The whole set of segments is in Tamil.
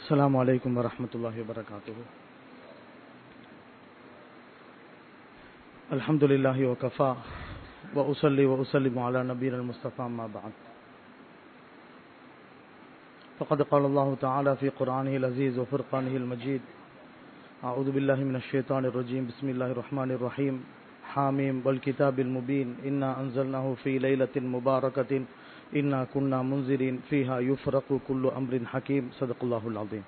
السلام عليكم ورحمة الله وبركاته الحمد لله وكفى وأصلي وأسلم على نبينا المصطفى ما بعد فقد قال الله تعالى في قرآنه العزيز وفرقانه المجيد أعوذ بالله من الشيطان الرجيم بسم الله الرحمن الرحيم حاميم والكتاب المبين إنا أنزلناه في ليلة مباركة إنا كنا منذرين فيها يفرق كل أمر حكيم صدق الله العظيم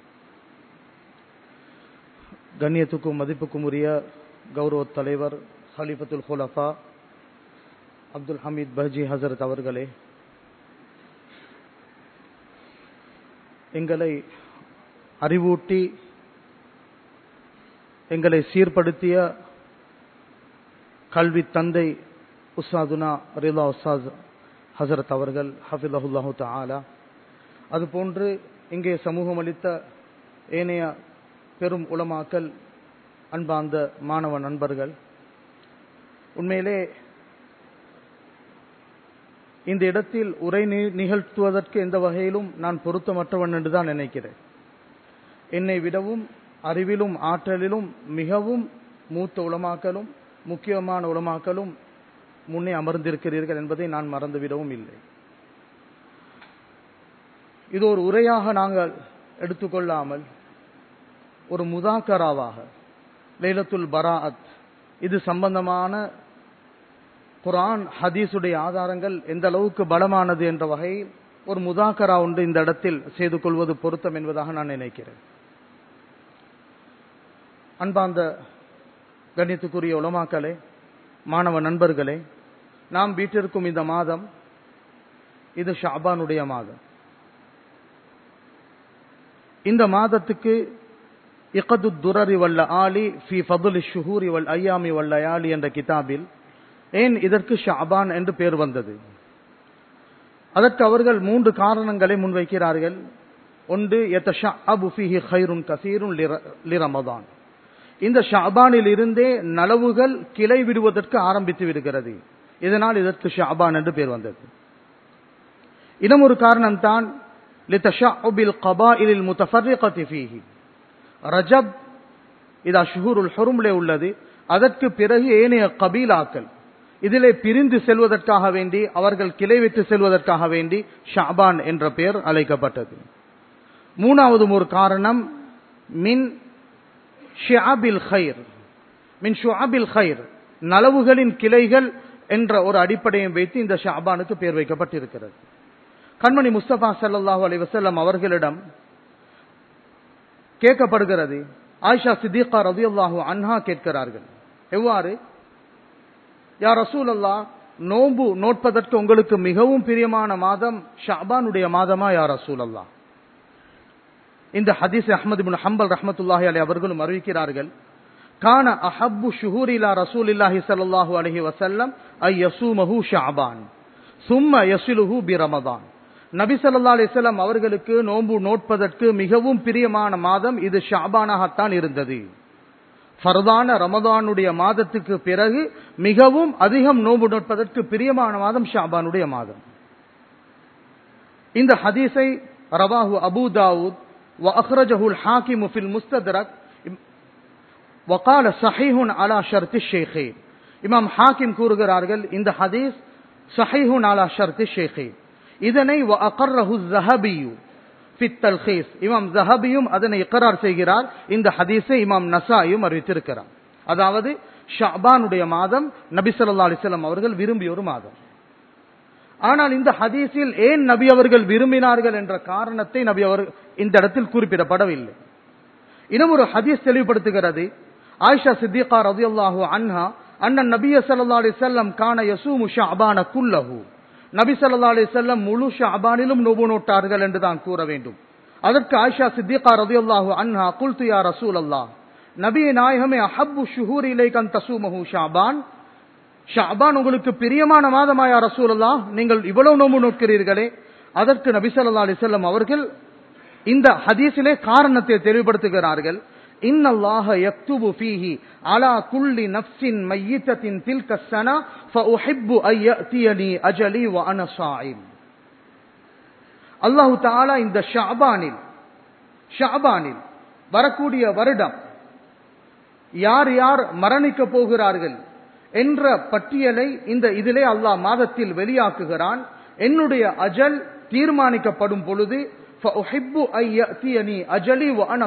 கண்ணியத்துக்கும் மதிப்புக்கும் உரிய கௌரவ தலைவர் ஹலிஃபத்துல் ஹுலஃபா அப்துல் ஹமீத் பஹ்ஜி ஹசரத் அவர்களே எங்களை அறிவூட்டி எங்களை சீர்படுத்திய கல்வி தந்தை உஸ்தாதுனா ரிலா உஸ்தாத் ஹசரத் அவர்கள் ஹஃபிலஹுல்லாஹு தாலா அதுபோன்று இங்கே சமூகம் அளித்த ஏனைய பெரும் உலமாக்கல் அன்பார்ந்த மாணவ நண்பர்கள் உண்மையிலே இந்த இடத்தில் உரை நிகழ்த்துவதற்கு எந்த வகையிலும் நான் பொருத்தமற்றவன் என்று தான் நினைக்கிறேன் என்னை விடவும் அறிவிலும் ஆற்றலிலும் மிகவும் மூத்த உலமாக்கலும் முக்கியமான உலமாக்கலும் முன்னே அமர்ந்திருக்கிறீர்கள் என்பதை நான் மறந்துவிடவும் இல்லை இது ஒரு உரையாக நாங்கள் எடுத்துக்கொள்ளாமல் ஒரு முதாக்கராவாக லைலத்துல் பராஅத் இது சம்பந்தமான குரான் ஹதீஸுடைய ஆதாரங்கள் எந்த அளவுக்கு பலமானது என்ற வகையில் ஒரு முதாக்கரா ஒன்று இந்த இடத்தில் செய்து கொள்வது பொருத்தம் என்பதாக நான் நினைக்கிறேன் அன்பார்ந்த கண்ணியத்துக்குரிய உலமாக்களே மாணவ நண்பர்களே நாம் வீட்டிற்கும் இந்த மாதம் இது ஷாபானுடைய மாதம் இந்த மாதத்துக்கு இகது துரரி வல்ல ஆலி ஃபி ஃபதுல் ஷுஹூரி வல் ஐயாமி வல்ல யாலி என்ற கிதாபில் ஏன் இதற்கு ஷாபான் என்று பேர் வந்தது அதற்கு அவர்கள் மூன்று காரணங்களை முன்வைக்கிறார்கள் ஒன்று அபு ஃபிஹி ஹைருன் கசீருன் லிரமதான் இந்த ஷாபானில் இருந்தே நலவுகள் கிளை விடுவதற்கு ஆரம்பித்து விடுகிறது இதனால் இதற்கு ஷாபான் என்று பேர் வந்தது இன்னும் ஒரு காரணம் தான் ரஜப் இது அஷ்ஹூருல் ஹொரும்லே உள்ளது அதற்கு பிறகு ஏனைய கபீலாக்கள் இதிலே பிரிந்து செல்வதற்காக வேண்டி அவர்கள் கிளை விட்டு செல்வதற்காக வேண்டி ஷாபான் என்ற பெயர் அழைக்கப்பட்டது மூணாவது ஒரு காரணம் மின் ஷியாபில் ஹைர் மின் ஷுஆபில் ஹைர் நலவுகளின் கிளைகள் என்ற ஒரு அடிப்படையை வைத்து இந்த ஷாபானுக்கு பெயர் வைக்கப்பட்டிருக்கிறது கண்மணி முஸ்தபா சல்லாஹூ அலி வசல்லம் அவர்களிடம் கேட்கப்படுகிறது ஆயிஷா சித்திகா ரவி அல்லாஹூ அன்ஹா கேட்கிறார்கள் எவ்வாறு யார் ரசூல் அல்லா நோம்பு நோட்பதற்கு உங்களுக்கு மிகவும் பிரியமான மாதம் ஷாபானுடைய மாதமா யார் ரசூல் அல்லா இந்த ஹதீஸ் அஹமது பின் ஹம்பல் ரஹமத்துல்லாஹி அலி அவர்களும் அறிவிக்கிறார்கள் கான அஹப்பு ஷுஹூரிலா ரசூல் இல்லாஹி சல்லாஹூ அலஹி வசல்லம் ஐ யசூமஹு ஷாபான் சும்ம யசுலுஹு பி ரமதான் நபி சல்லா அலிஸ்லாம் அவர்களுக்கு நோன்பு நோட்பதற்கு மிகவும் பிரியமான மாதம் இது ஷாபானாகத்தான் இருந்தது ஃபர்தான ரமதானுடைய மாதத்துக்கு பிறகு மிகவும் அதிகம் நோன்பு நோட்பதற்கு பிரியமான மாதம் ஷாபானுடைய மாதம் இந்த ஹதீஸை ரவாஹு அபு தாவூத் وأخرجه الحاكم في المستدرك وقال صحيح على شرط الشيخين இமாம் ஹாக்கிம் கூறுகிறார்கள் இந்த ஹதீஸ் சஹீஹுன் அலா ஷர்த் ஷேഖே இதனை வஅகர்ரஹு ஸஹபியு ஃபி தல்கீஸ் இமாம் ஸஹபியும் அதனை இக்ரார் செய்கிறார் இந்த ஹதீஸை இமாம் நசாயும் அறிவித்திருக்கிறார் அதாவது ஷாபானுடைய மாதம் நபி ஸல்லல்லாஹு அலைஹி வஸல்லம் அவர்கள் விரும்பிய ஒரு மாதம் ஆனால் இந்த ஹதீஸில் ஏன் நபி அவர்கள் விரும்பினார்கள் என்ற காரணத்தை நபி அவர் இந்த இடத்தில் குறிப்பிடப்படவில்லை இன்னும் ஒரு ஹதீஸ் தெளிவுபடுத்துகிறது ஆயிஷா சித்திகா ரதியல்லாஹு அன்ஹா அண்ணன் நபிய சல்லா அலி செல்லம் காண யசூமு ஷாபான குல்லஹு நபி சல்லா அலி செல்லம் முழு ஷாபானிலும் நோபு நோட்டார்கள் என்று தான் கூற வேண்டும் அதற்கு ஆயிஷா சித்திகா ரதியல்லாஹு அன்ஹா குல்து யா ரசூல் அல்லாஹ் நபிய நாயகமே அஹப்பு ஷுஹூர் இலைகன் தசூமஹு ஷாபான் ஷாபான் உங்களுக்கு பிரியமான மாதமாயா ரசூலல்லா நீங்கள் இவ்வளவு நோம்பு நோக்கிறீர்களே அதற்கு நபி ஸல்லல்லாஹு அலைஹி வஸல்லம் அவர்கள் இந்த ஹதீஸிலே காரணத்தை தெளிவுபடுத்துகிறார்கள் இன்னல்லாஹ யக்துபு ஃபீஹி அலா குல்லி நஃப்ஸின் மையித்தத்தின் தில்க ஸனா ஃபஉஹிப்பு அன் யஅதியனி அஜலி வ அன ஸாயிம் அல்லாஹ் தஆலா இந்த ஷஅபானில் ஷாபானில் வரக்கூடிய வருடம் யார் யார் மரணிக்க போகிறார்கள் என்ற பட்டியலை இந்த இதிலே அல்லாஹ் மாதத்தில் வெளியாக்குகிறான் என்னுடைய அஜல் தீர்மானிக்கப்படும் பொழுது அஜலி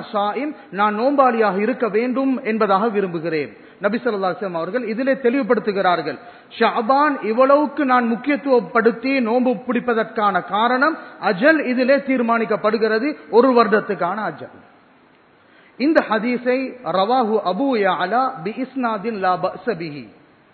நான் நோம்பாளியாக இருக்க வேண்டும் என்பதாக விரும்புகிறேன் நபி சொல்லாஸ்லாம் அவர்கள் இதிலே தெளிவுபடுத்துகிறார்கள் ஷாபான் இவ்வளவுக்கு நான் முக்கியத்துவப்படுத்தி நோன்பு பிடிப்பதற்கான காரணம் அஜல் இதிலே தீர்மானிக்கப்படுகிறது ஒரு வருடத்துக்கான அஜல் இந்த ஹதீஸை ரவாஹு அபு யாலா பி இஸ்னாதின் லா பஸபிஹி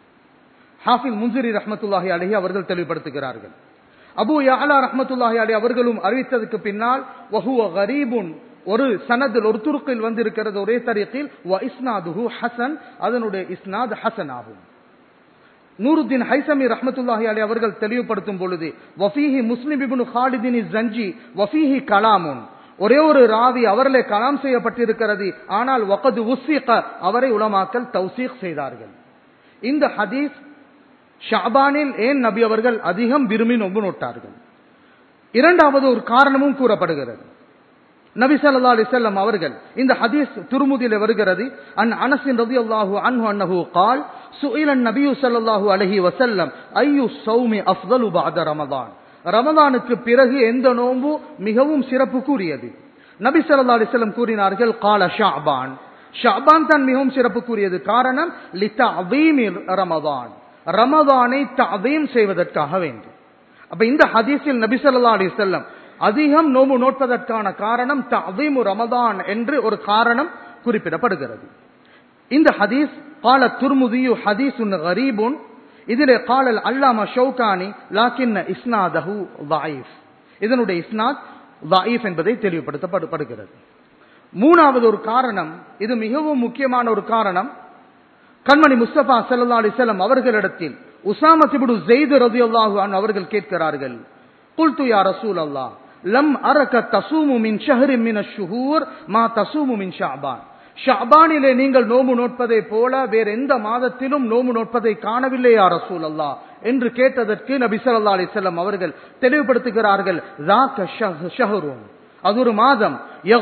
ஹாஃபில் முன்சிரி ரஹமத்துல்லாஹி அலஹி அவர்கள் தெளிவுபடுத்துகிறார்கள் அபு யாலா ரஹமத்துல்லாஹி அலி அவர்களும் அறிவித்ததுக்கு பின்னால் வஹுவ கரீபுன் ஒரு சனதில் ஒரு துருக்கில் வந்திருக்கிறது ஒரே தரியத்தில் வ இஸ்னாதுஹு ஹசன் அதனுடைய இஸ்னாத் ஹசன் ஆகும் நூருத்தீன் ஹைசமி ரஹமத்துல்லாஹி அலி அவர்கள் தெளிவுபடுத்தும் பொழுது வஃபீஹி முஸ்லிம் இப்னு ஹாலிதின் ஜஞ்சி வஃபீஹி கலாமுன் ஒரே ஒரு ராவி அவர்களே கலாம் செய்யப்பட்டிருக்கிறது ஆனால் வகது உஸ்ஸிக அவரை உலமாக்கல் தௌசீக் செய்தார்கள் இந்த ஹதீஸ் ஷாபானில் ஏன் நபி அவர்கள் அதிகம் விரும்பி நோன்பு நோட்டார்கள் இரண்டாவது ஒரு காரணமும் கூறப்படுகிறது நபி சல்லா அலிசல்லம் அவர்கள் இந்த ஹதீஸ் துருமுதியில வருகிறது அன் அனசின் ரதி அல்லாஹு அன்ஹு அன்னஹு கால் சுயிலன் நபியு சல்லல்லாஹு அலஹி வசல்லம் ஐயு சௌமி அஃதலு பாத ரமதான் ரமதானுக்கு பிறகு எந்த நோன்பு மிகவும் சிறப்புக்குரியது நபி சல்லா அலிஸ்லம் கூறினார்கள் கால ஷாபான் ஷாபான் தான் மிகவும் சிறப்புக்குரியது காரணம் லித்தா ரமதான் ரமதானை தவீம் செய்வதற்காக வேண்டும் அப்ப இந்த ஹதீஸில் நபி சொல்லா அலி செல்லம் அதிகம் நோம்பு நோட்பதற்கான காரணம் தவீமு ரமதான் என்று ஒரு காரணம் குறிப்பிடப்படுகிறது இந்த ஹதீஸ் கால துர்முதியு ஹதீசுன் கரீபுன் இதிலே காலல் அல்லாம ஷவுகானி லாக்கின்ன இஸ்னாதஹு வாயிஃப் இதனுடைய இஸ்னாத் வாயிஃப் என்பதை தெளிவுபடுத்தப்படுகிறது மூணாவது ஒரு காரணம் இது மிகவும் முக்கியமான ஒரு காரணம் கண்மணி முஸ்தபா சல்லா அலிசல்லம் அவர்களிடத்தில் உசாமத்திபுடு ஜெய்து ரதி அல்லாஹு அவர்கள் கேட்கிறார்கள் குல்து யா ரசூல் அல்லா லம் அரக தசூமு மின் ஷஹரி மின் ஷுஹூர் மா தசூமு மின் ஷாபான் ஷாபானிலே நீங்கள் நோம்பு நோட்பதை போல வேற எந்த மாதத்திலும் நோம்பு நோட்பதை காணவில்லை யா ரசூல் அல்லா என்று கேட்டதற்கு நபி சல்லா அலிசல்லம் அவர்கள் தெளிவுபடுத்துகிறார்கள் அது ஒரு மாதம்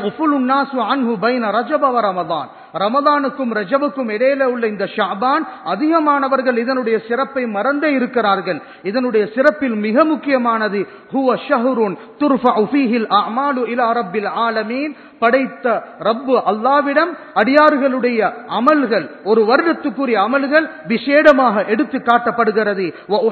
ரமதான் ரமதானுக்கும் ரஜபுக்கும் இடையில உள்ள இந்த ஷாபான் அதிகமானவர்கள் இதனுடைய சிறப்பை மறந்தே இருக்கிறார்கள் இதனுடைய சிறப்பில் மிக முக்கியமானது ஹுவ ஷஹருன் துர்ஃபஉ ஃபீஹில் அமாலு இலா ரப்பில் ஆலமீன் படைத்த ரப்பு அல்லாவிடம் அடியார்களுடைய அமல்கள் ஒரு வருடத்துக்குரிய அமல்கள் விசேடமாக எடுத்து காட்டப்படுகிறது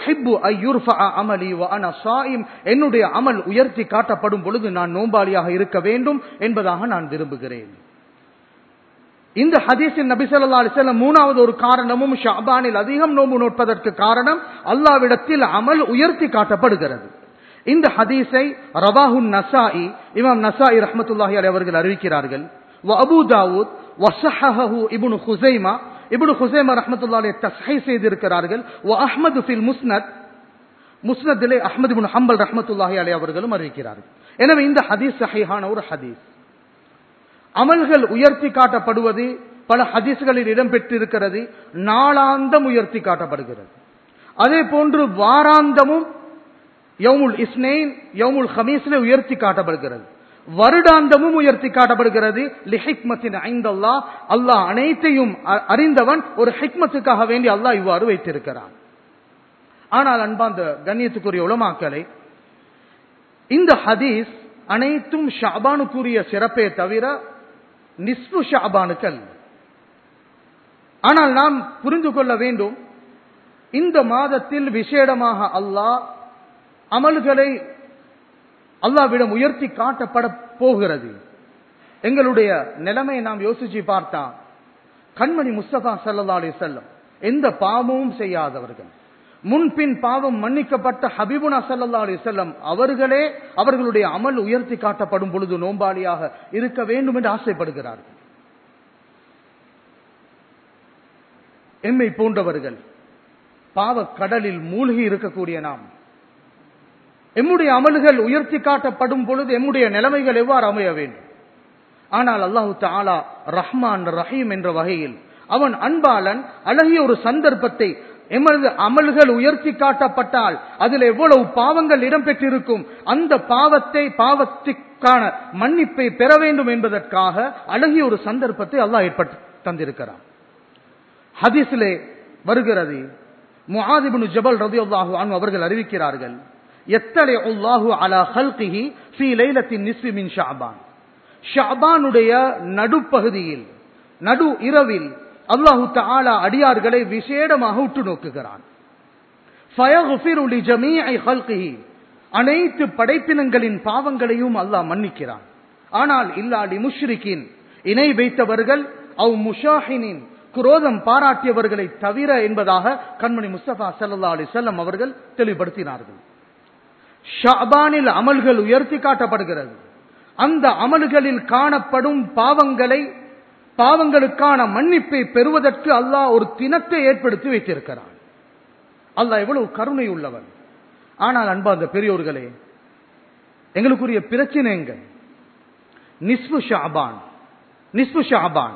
என்னுடைய அமல் உயர்த்தி காட்டப்படும் பொழுது நான் நோம்பாளியாக இருக்க வேண்டும் என்பதாக நான் விரும்புகிறேன் இந்த ஹதீஸின் நபி சொல்லா அலிசல்லம் மூணாவது ஒரு காரணமும் ஷாபானில் அதிகம் நோம்பு நோட்பதற்கு காரணம் அல்லாவிடத்தில் அமல் உயர்த்தி காட்டப்படுகிறது இந்த ஹதீஸை ரவாஹு நசாஇ இமாம் நசாஇ ரஹமத்துல்லாஹி அலி அவர்கள் அறிவிக்கிறார்கள் அபு தாவூத் வசஹஹு இப்னு ஹுசைமா இப்னு ஹுசைமா ரஹமத்துல்லாஹி அலைஹி தஸ்ஹீ செய்திருக்கிறார்கள் வ அஹ்மது ஃபில் முஸ்னத் முஸ்னதிலே அஹ்மது இப்னு ஹம்பல் ரஹமத்துல்லாஹி அலைஹி அவர்களும் அறிவிக்கிறார்கள் எனவே இந்த ஹதீஸ் சஹீஹான ஒரு ஹதீஸ் அமல்கள் உயர்த்தி காட்டப்படுவது பல ஹதீஸ்களில் இடம்பெற்றிருக்கிறது நாளாந்தம் உயர்த்தி காட்டப்படுகிறது அதே போன்று வாராந்தமும் யவுமுல் இஸ்னெயின் யவுமுல் ஹமீஸ்ல உயர்த்தி காட்டப்படுகிறது வருடாந்தமும் உயர்த்தி காட்டப்படுகிறது லிஹிக்மத்தின் ஐந்தல்லா அல்லாஹ் அனைத்தையும் அறிந்தவன் ஒரு ஹிக்மத்துக்காக வேண்டி அல்லாஹ் இவ்வாறு வைத்திருக்கிறான் ஆனால் அன்பாந்த கண்ணியத்துக்குரிய உலமாக்களை இந்த ஹதீஸ் அனைத்தும் ஷாபானுக்குரிய சிறப்பே தவிர நிஸ்பு ஷாபானுக்கள் ஆனால் நாம் புரிந்து கொள்ள வேண்டும் இந்த மாதத்தில் விசேடமாக அல்லாஹ் அமல்களை அல்லாவிடம் உயர்த்தி காட்டப்பட போகிறது எங்களுடைய நிலைமையை நாம் யோசிச்சு பார்த்தா கண்மணி முஸ்தபா சல்லா அலி செல்லம் எந்த பாவமும் செய்யாதவர்கள் முன்பின் பாவம் மன்னிக்கப்பட்ட ஹபீபுனா சல்லா அலி செல்லம் அவர்களே அவர்களுடைய அமல் உயர்த்தி காட்டப்படும் பொழுது நோம்பாளியாக இருக்க வேண்டும் என்று ஆசைப்படுகிறார்கள் எம்மை போன்றவர்கள் பாவ கடலில் மூழ்கி இருக்கக்கூடிய நாம் எம்முடைய அமல்கள் உயர்த்தி காட்டப்படும் பொழுது எம்முடைய நிலைமைகள் எவ்வாறு அமைய வேண்டும் ஆனால் அல்லாஹு தாலா ரஹ்மான் ரஹீம் என்ற வகையில் அவன் அன்பாளன் அழகிய ஒரு சந்தர்ப்பத்தை எமது அமல்கள் உயர்த்தி காட்டப்பட்டால் அதில் எவ்வளவு பாவங்கள் இடம்பெற்றிருக்கும் அந்த பாவத்தை பாவத்திற்கான மன்னிப்பை பெற வேண்டும் என்பதற்காக அழகிய ஒரு சந்தர்ப்பத்தை அல்லாஹ் ஏற்பட்டு தந்திருக்கிறான் ஹதீஸிலே வருகிறது முஆதிபுனு ஜபல் ரதியல்லாஹு அன்ஹு அவர்கள் அறிவிக்கிறார்கள் எத்தலை அல்லாஹு அலா ஹல்கிஹி ஃபீ லைலத்தின் நிஸ்வி மின் ஷாபான் ஷாபானுடைய நடுப்பகுதியில் நடு இரவில் அல்லாஹு தஆலா அடியார்களை விசேடமாக உற்று நோக்குகிறான் ஃபயக்ஃபிரு லிஜமீஇ ஹல்கிஹி அனைத்து படைப்பினங்களின் பாவங்களையும் அல்லாஹ் மன்னிக்கிறான் ஆனால் இல்லா லி முஷ்ரிகின் இணை வைத்தவர்கள் அவ் முஷாஹினின் குரோதம் பாராட்டியவர்களை தவிர என்பதாக கண்மணி முஸ்தபா சல்லா அலி செல்லம் அவர்கள் தெளிவுபடுத்தினார்கள் ஷாபானில் அமல்கள் உயர்த்தி காட்டப்படுகிறது அந்த அமல்களில் காணப்படும் பாவங்களை பாவங்களுக்கான மன்னிப்பை பெறுவதற்கு அல்லாஹ் ஒரு தினத்தை ஏற்படுத்தி வைத்திருக்கிறான் அல்லாஹ் எவ்வளவு கருணை உள்ளவன் ஆனால் அன்பார்ந்த பெரியோர்களே எங்களுக்குரிய பிரச்சனை எங்க நிஸ்பு ஷாபான் நிஸ்பு ஷாபான்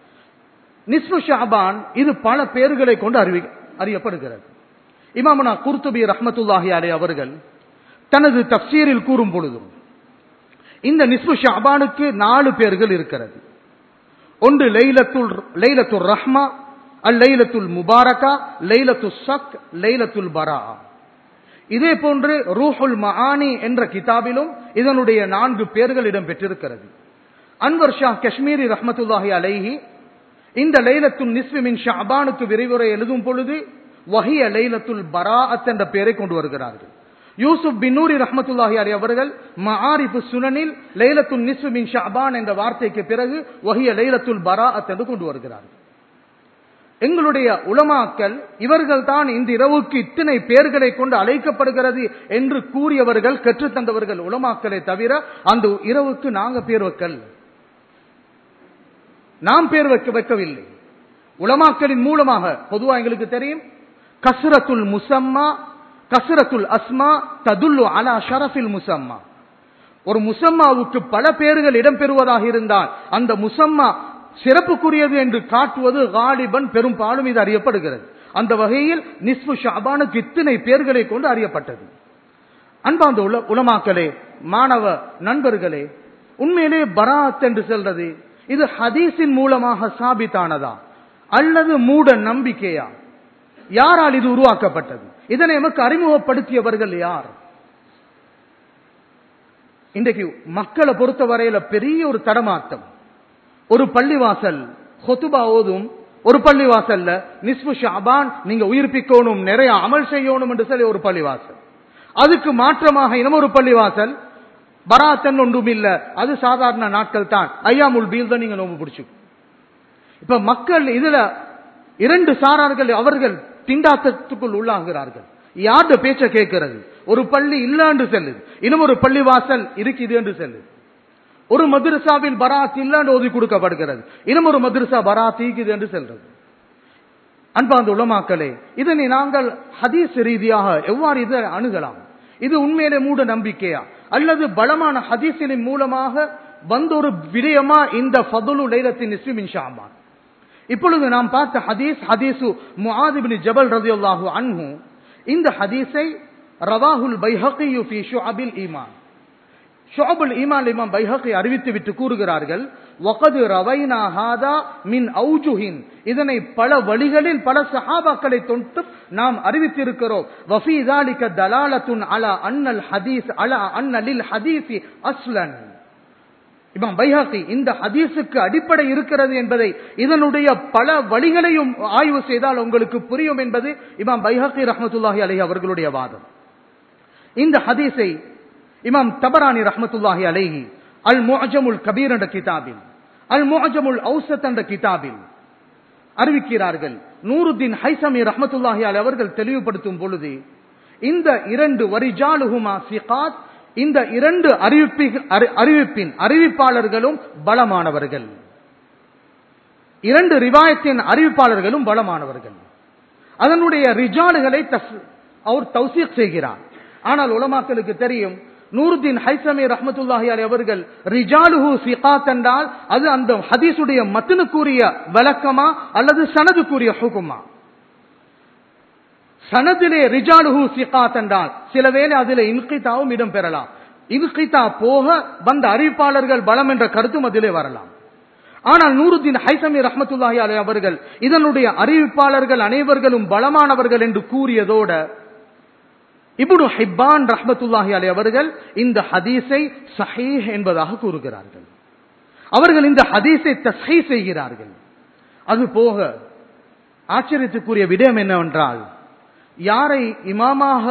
நிஸ்பு ஷாபான் இது பல பேர்களை கொண்டு அறிவி அறியப்படுகிறது இமாமனா குர்துபி ரஹமத்துல்லாஹி அலே அவர்கள் தனது தப்சீரில் கூறும் பொழுதும் இந்த நிஸ்பு ஷாபானுக்கு நாலு பேர்கள் இருக்கிறது ஒன்று லைலத்துல் லைலத்துல் ரஹ்மா அல் லைலத்துல் முபாரகா லைலத்து சக் லைலத்துல் பரா இதே போன்று ரூஹுல் மஹானி என்ற கிதாபிலும் இதனுடைய நான்கு பேர்கள் இடம்பெற்றிருக்கிறது அன்வர் ஷா காஷ்மீரி ரஹமத்துல்லாஹி அலைஹி இந்த லைலத்துல் நிஸ்வி மின் ஷாபானுக்கு விரைவுரை எழுதும் பொழுது வஹிய லைலத்துல் பராஅத் என்ற பெயரை கொண்டு வருகிறார்கள் யூசுப் பின்னூரி ரஹமத்துல்லாஹி அலி அவர்கள் மஆரிஃபு சுனனில் லைலத்துல் நிஸ்வு மின் ஷஅபான் என்ற வார்த்தைக்கு பிறகு வஹிய லைலத்துல் பராஅத் என்று கொண்டு வருகிறார்கள் எங்களுடைய உலமாக்கள் இவர்கள் தான் இந்த இரவுக்கு இத்தனை பேர்களை கொண்டு அழைக்கப்படுகிறது என்று கூறியவர்கள் கற்றுத்தந்தவர்கள் உலமாக்களை தவிர அந்த இரவுக்கு நாங்க பேர் வைக்கல் நாம் பேர் வைக்க வைக்கவில்லை உலமாக்களின் மூலமாக பொதுவா எங்களுக்கு தெரியும் கஸ்ரத்துல் முசம்மா கஸ்ரத்துல் அஸ்மா ததுல்லு அலா ஷரஃபில் முசம்மா ஒரு முசம்மாவுக்கு பல பேர்கள் இடம்பெறுவதாக இருந்தால் அந்த முசம்மா சிறப்புக்குரியது என்று காட்டுவது காலிபன் பெரும்பாலும் இது அறியப்படுகிறது அந்த வகையில் நிஸ்பு ஷாபானுக்கு இத்தனை பேர்களை கொண்டு அறியப்பட்டது அன்பாந்த உல உலமாக்களே மாணவ நண்பர்களே உண்மையிலே பராத் என்று சொல்றது இது ஹதீஸின் மூலமாக சாபித்தானதா அல்லது மூட நம்பிக்கையா யாரால் இது உருவாக்கப்பட்டது இதனை நமக்கு அறிமுகப்படுத்தியவர்கள் யார் இன்றைக்கு மக்களை பொறுத்தவரையில பெரிய ஒரு தடமாட்டம் ஒரு பள்ளிவாசல் ஹொத்துபா ஓதும் ஒரு பள்ளிவாசல்ல நிஸ்பு ஷாபான் நீங்க உயிர்ப்பிக்கணும் நிறைய அமல் செய்யணும் என்று சொல்லி ஒரு பள்ளிவாசல் அதுக்கு மாற்றமாக இன்னும் ஒரு பள்ளிவாசல் பராத்தன் ஒன்றும் இல்ல அது சாதாரண நாட்கள் தான் ஐயாமுல் பீல் தான் நீங்க நோம்பு பிடிச்சு இப்ப மக்கள் இதுல இரண்டு சாரார்கள் அவர்கள் திண்டாட்டத்துக்குள் உள்ளாகிறார்கள் யார்ட பேச்ச கேட்கிறது ஒரு பள்ளி இல்லாண்டு செல்லுது இன்னும் ஒரு பள்ளி வாசல் இருக்குது என்று செல்லுது ஒரு மதுரசாவில் பராத் இல்லாண்டு ஓதி கொடுக்கப்படுகிறது இன்னும் ஒரு மதுரசா பராத் ஈக்குது என்று செல்றது அன்பாந்த உலமாக்களே இதனை நாங்கள் ஹதீஸ் ரீதியாக எவ்வாறு இதை அணுகலாம் இது உண்மையிலே மூட நம்பிக்கையா அல்லது பலமான ஹதீஸின் மூலமாக வந்த ஒரு விடயமா இந்த ஃபதுலு லைலத்தின் இஸ்மின் ஷாபான் இப்பொழுது நாம் பார்த்த ஹதீஸ் ஹதீசு முஆதிபின் ஜபல் ரதியுல்லாஹு அன்ஹு இந்த ஹதீஸை ரவாஹுல் பைஹகியு ஃபி ஷுஅபில் ஈமான் ஷுஅபுல் ஈமான் இமாம் பைஹகி அறிவித்து விட்டு கூறுகிறார்கள் வகது ரவைனா ஹாதா மின் அவுஜுஹின் இதனை பல வழிகளில் பல சஹாபாக்களை தொட்டு நாம் அறிவித்திருக்கிறோம் வஃபி ذلك தலாலத்துன் அலா அன்னல் ஹதீஸ் அலா அன்னலில் ஹதீஸி அஸ்லன் இமாம் பைஹாக்கி இந்த ஹதீஸுக்கு அடிப்படை இருக்கிறது என்பதை இதனுடைய பல வழிகளையும் ஆய்வு செய்தால் உங்களுக்கு புரியும் என்பது இமாம் பைஹாக்கி ரஹமத்துல்லாஹி அலைஹி அவர்களுடைய வாதம் இந்த ஹதீஸை இமாம் தபரானி ரஹமத்துல்லாஹி அலைஹி அல் முஅஜமுல் கபீர் என்ற கிதாபில் அல் முஅஜமுல் ஔசத் என்ற கிதாபில் அறிவிக்கிறார்கள் நூருத்தீன் ஹைசமி ரஹமத்துல்லாஹி அலை அவர்கள் தெளிவுபடுத்தும் பொழுது இந்த இரண்டு வரிஜாலுஹுமா சிகாத் இந்த இரண்டு அறிவிப்பி அறிவிப்பின் அறிவிப்பாளர்களும் பலமானவர்கள் இரண்டு ரிவாயத்தின் அறிவிப்பாளர்களும் பலமானவர்கள் அதனுடைய ரிஜாலுகளை அவர் தௌசீக் செய்கிறார் ஆனால் உலமாக்களுக்கு தெரியும் நூருதீன் ஹைசமி ரஹமத்துல்லாஹி அலி அவர்கள் ரிஜாலுஹு சிகாத் என்றால் அது அந்த ஹதீஸுடைய மத்தினுக்குரிய விளக்கமா அல்லது சனதுக்குரிய ஹுகுமா சனதிலே ரிஜாலுஹு சிகாத் என்றால் சில வேளை அதிலே இன்கிதாவும் இடம் பெறலாம் இன்கிதா போக வந்த அறிவிப்பாளர்கள் பலம் என்ற கருத்தும் அதிலே வரலாம் ஆனால் நூருத்தீன் ஹைசமி ரஹமத்துல்லாஹி அலை அவர்கள் இதனுடைய அறிவிப்பாளர்கள் அனைவர்களும் பலமானவர்கள் என்று கூறியதோட இப்னு ஹிப்பான் ரஹ்மத்துல்லாஹி அலை அவர்கள் இந்த ஹதீஸை சஹீஹ் என்பதாக கூறுகிறார்கள் அவர்கள் இந்த ஹதீஸை தஸ்ஹீ செய்கிறார்கள் அது போக ஆச்சரியத்துக்குரிய விடயம் என்னவென்றால் யாரை இமாமாக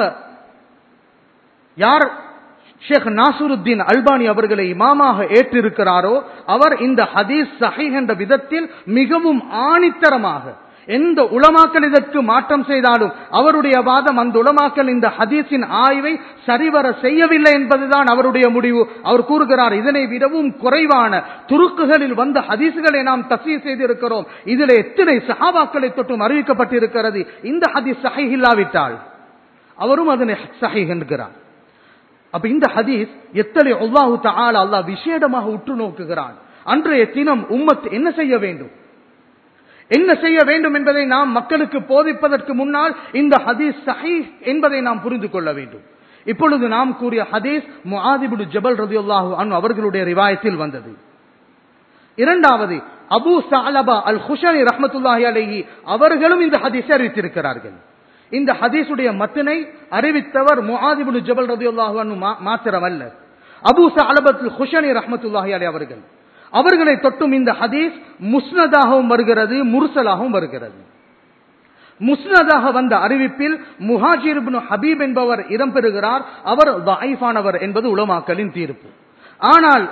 யார் ஷேக் நாசுருத்தீன் அல்பானி அவர்களை இமாமாக ஏற்றிருக்கிறாரோ அவர் இந்த ஹதீஸ் சஹீஹ் என்ற விதத்தில் மிகவும் ஆணித்தரமாக எந்த உலமாக்கல் இதற்கு மாற்றம் செய்தாலும் அவருடைய வாதம் அந்த உலமாக்கல் இந்த ஹதீஸின் ஆய்வை சரிவர செய்யவில்லை என்பதுதான் அவருடைய முடிவு அவர் கூறுகிறார் இதனை விடவும் குறைவான துருக்குகளில் வந்த ஹதீஸ்களை நாம் தசீ செய்திருக்கிறோம் இதில் எத்தனை சஹாபாக்களை தொட்டும் அறிவிக்கப்பட்டிருக்கிறது இந்த ஹதீஸ் சஹீஹ் இல்லாவிட்டால் அவரும் அதனை சஹீஹ் என்கிறார் அப்ப இந்த ஹதீஸ் எத்தனை அல்லாஹு தஆலா அல்லாஹ் விசேடமாக உற்று நோக்குகிறான் அன்றைய தினம் உம்மத் என்ன செய்ய வேண்டும் என்ன செய்ய வேண்டும் என்பதை நாம் மக்களுக்கு போதிப்பதற்கு முன்னால் இந்த ஹதீஸ் சஹீஹ் என்பதை நாம் புரிந்து கொள்ள வேண்டும் இப்பொழுது நாம் கூறிய ஹதீஸ் முஆதிபுடு ஜபல் ரதியுல்லாஹு அன்ஹு அவர்களுடைய ரிவாயத்தில் வந்தது இரண்டாவது அபூ சஅலபா அல் ஹுஷனி ரஹ்மத்துல்லாஹி அலைஹி அவர்களும் இந்த ஹதீஸை அறிவித்திருக்கிறார்கள் இந்த ஹதீஸுடைய மத்தினை அறிவித்தவர் முஆதிபுடு ஜபல் ரதியுல்லாஹு அன்ஹு மாத்திரமல்ல அபூ சஅலபத்துல் ஹுஷனி ரஹ்மத்துல்லாஹி அலைஹி அவர்கள் அவர்களை தொட்டும் இந்த ஹதீஸ் முஸ்னதாகவும் வருகிறது முர்சலாகவும் வருகிறது முஸ்னதாக வந்த அறிவிப்பில் முஹாஜிர் இப்னு ஹபீப் என்பவர் இடம்பெறுகிறார் அவர் தாயிஃபானவர் என்பது உலமாக்கலின் தீர்ப்பு ஆனால்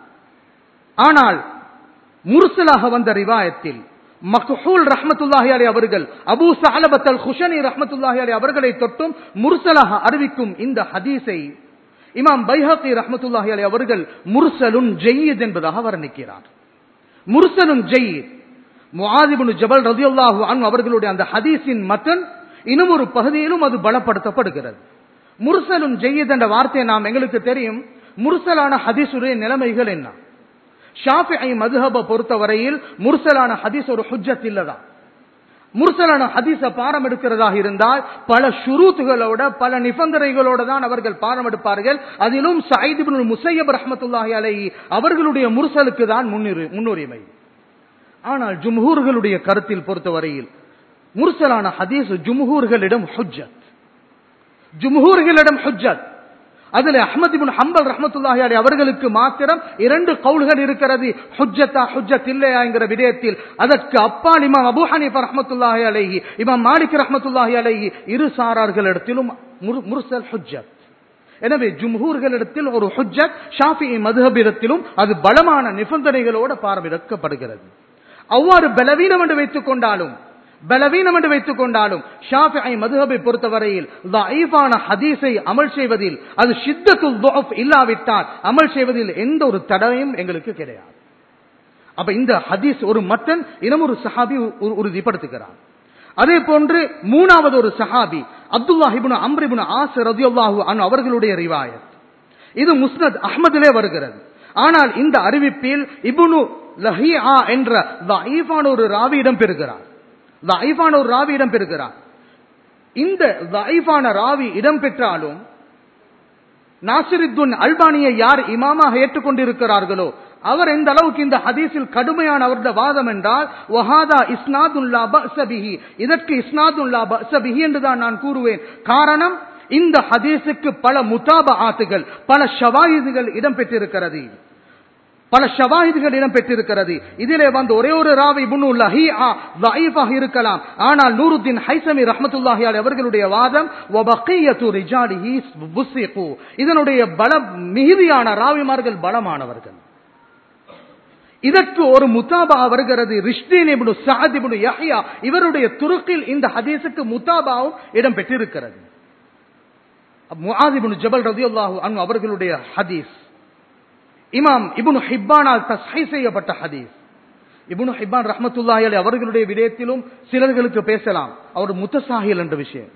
ஆனால் முர்சலாக வந்த ரிவாயத்தில் மக்ஹூல் ரஹ்மத்துல்லாஹி அலி அவர்கள் அபூ சஅலபத் அல் குஷனி ரஹ்மத்துல்லாஹி அலி அவர்களை தொட்டும் முர்சலாக அறிவிக்கும் இந்த ஹதீஸை இமாம் பைஹகி ரஹ்மத்துல்லாஹி அலி அவர்கள் முர்சலுன் ஜெய்யித் என்பதாக வர்ணிக்கிறார் முர்சலுன் ஜெய்யித் முஆதிபுன் ஜபல் ரதியுல்லாஹு அன்ஹு அவர்களுடைய அந்த ஹதீஸின் மத்தன் இன்னும் ஒரு பகுதியிலும் அது பலப்படுத்தப்படுகிறது முர்சலுன் ஜெய்யித் என்ற வார்த்தையை நாம் எங்களுக்கு தெரியும் முர்சலான ஹதீஸுடைய நிலைமைகள் என்ன ஷாஃபிஐ மதுஹப பொறுத்தவரையில் முர்சலான ஹதீஸ் ஒரு ஹுஜ்ஜத் இல்லதான் முர்சலான ஹதீஸ பாரம் எடுக்கிறதாக இருந்தால் பல ஷுரூத்துகளோட பல நிபந்தனைகளோட தான் அவர்கள் பாரம் எடுப்பார்கள் அதிலும் சைதிபுல் முசையப் ரஹமத்துல்லாஹி அலைஹி அவர்களுடைய முர்சலுக்கு தான் முன்னுரிமை ஆனால் ஜும்ஹூர்களுடைய கருத்தில் பொறுத்தவரையில் முர்சலான ஹதீஸ் ஜும்ஹூர்களிடம் ஹுஜ்ஜத் ஜும்ஹூர்களிடம் ஹுஜ்ஜத் அதுல அஹமது இப்னு ஹம்பல் ரஹமத்துல்லாஹி அலைஹி அவர்களுக்கு மாத்திரம் இரண்டு கவுல்கள் இருக்கிறது ஹுஜ்ஜத்தா ஹுஜ்ஜத் இல்லையா என்கிற விடயத்தில் அதற்கு அப்பால் இமாம் அபூ ஹனீஃபா ரஹமத்துல்லாஹி அலைஹி இமாம் மாலிக் ரஹமத்துல்லாஹி அலைஹி இரு சாரார்களிடத்திலும் முர்சல் ஹுஜ்ஜத் எனவே ஜும்ஹூர்களிடத்தில் ஒரு ஹுஜ்ஜத் ஷாஃபி மதுஹபிடத்திலும் அது பலமான நிபந்தனைகளோடு பார்வையிடக்கப்படுகிறது அவ்வாறு பலவீனம் என்று வைத்துக் கொண்டாலும் பலவீனம் என்று வைத்துக் கொண்டாலும் ஷாஃபிஐ மதுஹபை பொறுத்தவரையில் லைஃபான ஹதீஸை அமல் செய்வதில் அது ஷித்தத்துல் துஅஃப் இல்லாவிட்டால் அமல் செய்வதில் எந்த ஒரு தடையும் எங்களுக்கு கிடையாது அப்ப இந்த ஹதீஸ் ஒரு மத்தன் இனம் ஒரு சஹாபி உறுதிப்படுத்துகிறார் அதே போன்று மூணாவது ஒரு சஹாபி அப்துல்லாஹிபுன் அம்ரிபுன் ஆஸ் ரதியுல்லாஹு அன் அவர்களுடைய ரிவாயத் இது முஸ்னத் அஹ்மதிலே வருகிறது ஆனால் இந்த அறிவிப்பில் இபுனு லஹியா என்ற லைஃபான ஒரு ராவி இடம் பெறுகிறார் லைஃபான ஒரு ராவி இடம் பெறுகிறார் இந்த லைஃபான ராவி இடம் பெற்றாலும் நாசிருத்துன் அல்பானியை யார் இமாமாக ஏற்றுக்கொண்டிருக்கிறார்களோ அவர் எந்த அளவுக்கு இந்த ஹதீஸில் கடுமையான அவருடைய வாதம் என்றால் வஹாதா இஸ்னாதுல்லா பசபிஹி இதற்கு இஸ்னாதுல்லா பசபிஹி என்றுதான் நான் கூறுவேன் காரணம் இந்த ஹதீஸுக்கு பல முதாப ஆத்துகள் பல ஷவாயிதுகள் இடம்பெற்றிருக்கிறது பல ஷவாஹிதுகள் இடம்பெற்றிருக்கிறது இதிலே வந்து ஒரே ஒரு ராவி முன்னு லஹீஆ லைஃபாக இருக்கலாம் ஆனால் நூருத்தீன் ஹைசமி ரஹமத்துல்லாஹி அலைஹி அவர்களுடைய வாதம் வபகியத்து ரிஜாலிஹி புஸ்ஸிகு இதனுடைய பல மிகுதியான ராவிமார்கள் பலமானவர்கள் இதற்கு ஒரு முத்தாபா வருகிறது ரிஷ்தீன் இப்னு சஅத் இப்னு யஹ்யா இவருடைய துருக்கில் இந்த ஹதீஸுக்கு முத்தாபாவும் இடம் பெற்றிருக்கிறது முஆத் இப்னு ஜபல் ரலியல்லாஹு அன்ஹு அவர்களுடைய ஹதீஸ் இமாம் இப்னு ஹிப்பானால் தஸ்ஹீ செய்யப்பட்ட ஹதீஸ் இப்னு ஹிப்பான் ரஹ்மத்துல்லாஹி அலைஹி அவர்களுடைய விடயத்திலும் சிலர்களுக்கு பேசலாம் அவர் முத்தசாஹில் என்ற விஷயம்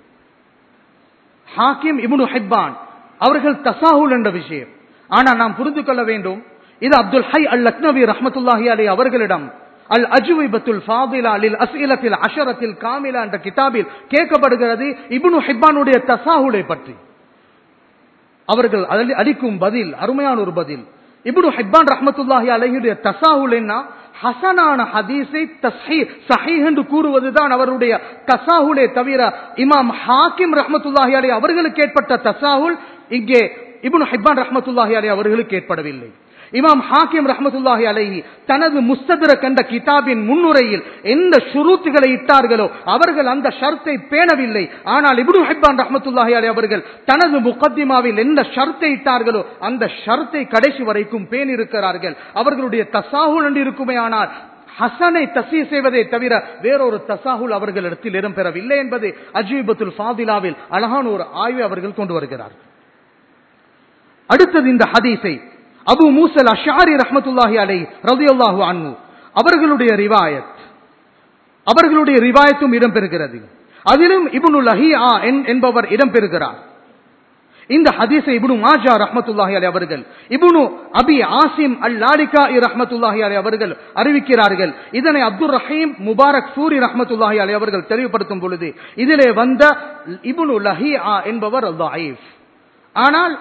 ஹாக்கிம் இப்னு ஹிப்பான் அவர்கள் தசாஹுல் என்ற விஷயம் ஆனால் நாம் புரிந்து கொள்ள வேண்டும் இது அப்துல் ஹை அல் லக்னவி ரஹமத்துல்லாஹி அலை அவர்களிடம் அல் அஜுவிபத்துல் ஃபாதிலா லில் அஸ்இலத்தில் அஷரத்தில் காமிலா என்ற கிதாபில் கேட்கப்படுகிறது இப்னு ஹிப்பானுடைய தசாஹுலை பற்றி அவர்கள் அதில் அளிக்கும் பதில் அருமையான ஒரு பதில் இப்னு ஹிப்பான் ரஹ்மத்துல்லாஹி அலைஹியுடைய தசாஹுல் என்ன ஹசனான ஹதீஸை தஸ்ஹீ சஹீஹ் என்று கூறுவதுதான் அவருடைய தசாஹுலே தவிர இமாம் ஹாக்கிம் ரஹ்மத்துல்லாஹி அலை அவர்களுக்கு ஏற்பட்ட தசாஹுல் இங்கே இப்னு ஹிப்பான் ரஹ்மத்துல்லாஹி அலை அவர்களுக்கு ஏற்படவில்லை இமாம் ஹாக்கிம் ரஹ்மத்துல்லாஹி அலைஹி தனது முஸ்ததிர கண்ட கிதாபின் முன்னுரையில் எந்த ஷுரூத்துகளை இட்டார்களோ அவர்கள் அந்த ஷர்த்தை பேணவில்லை ஆனால் இப்னு ஹிப்பான் ரஹ்மத்துல்லாஹி அலை அவர்கள் தனது முகத்திமாவில் எந்த ஷர்த்தை இட்டார்களோ அந்த ஷர்த்தை கடைசி வரைக்கும் பேணிருக்கிறார்கள் அவர்களுடைய தசாகுல் என்று இருக்குமே ஆனால் ஹசனை தசி செய்வதை தவிர வேறொரு தசாகுல் அவர்களிடத்தில் இடம்பெறவில்லை என்பது அஜீபத்துல் ஃபாதிலாவில் அழகான ஒரு ஆய்வை அவர்கள் கொண்டு வருகிறார்கள் அடுத்தது இந்த ஹதீஸை அபு மூசல் அஷாரி ரஹமத்துல்லாஹி அலை ரதியுல்லாஹு அன்ஹு அவர்களுடைய ரிவாயத் அவர்களுடைய ரிவாயத்தும் இடம்பெறுகிறது அதிலும் இப்னு லஹியா என்பவர் இடம்பெறுகிறார் இந்த ஹதீஸை இப்னு மாஜா ரஹ்மத்துல்லாஹி அலை அவர்கள் இப்னு அபி ஆசிம் அல் லாலிகா ரஹ்மத்துல்லாஹி அலை அவர்கள் அறிவிக்கிறார்கள் இதனை அப்துல் ரஹீம் முபாரக் சூரி ரஹ்மத்துல்லாஹி அலை அவர்கள் தெளிவுபடுத்தும் பொழுது இதிலே வந்த இப்னு லஹியா என்பவர் தாயிஃப் ஆனால்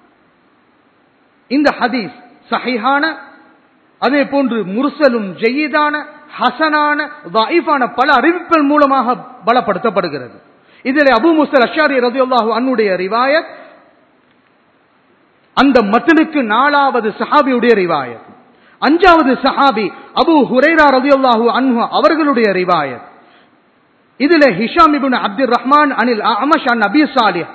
இந்த ஹதீஸ் சஹிஹான அதே போன்று முர்சலும் ஜெயிதான ஹசனான வாயிஃபான பல அறிவிப்புகள் மூலமாக பலப்படுத்தப்படுகிறது இதில் அபு முசல் அஷாரி ரதியுல்லாஹு அன்னுடைய ரிவாயத் அந்த மத்தனுக்கு நாலாவது சஹாபியுடைய ரிவாயத் அஞ்சாவது சஹாபி அபு ஹுரைரா ரதியுல்லாஹு அன்ஹு அவர்களுடைய ரிவாயத் இதில் ஹிஷாம் இப்னு அப்துல் ரஹ்மான் அனில் அமஷ் அன் அபி சாலிஹ்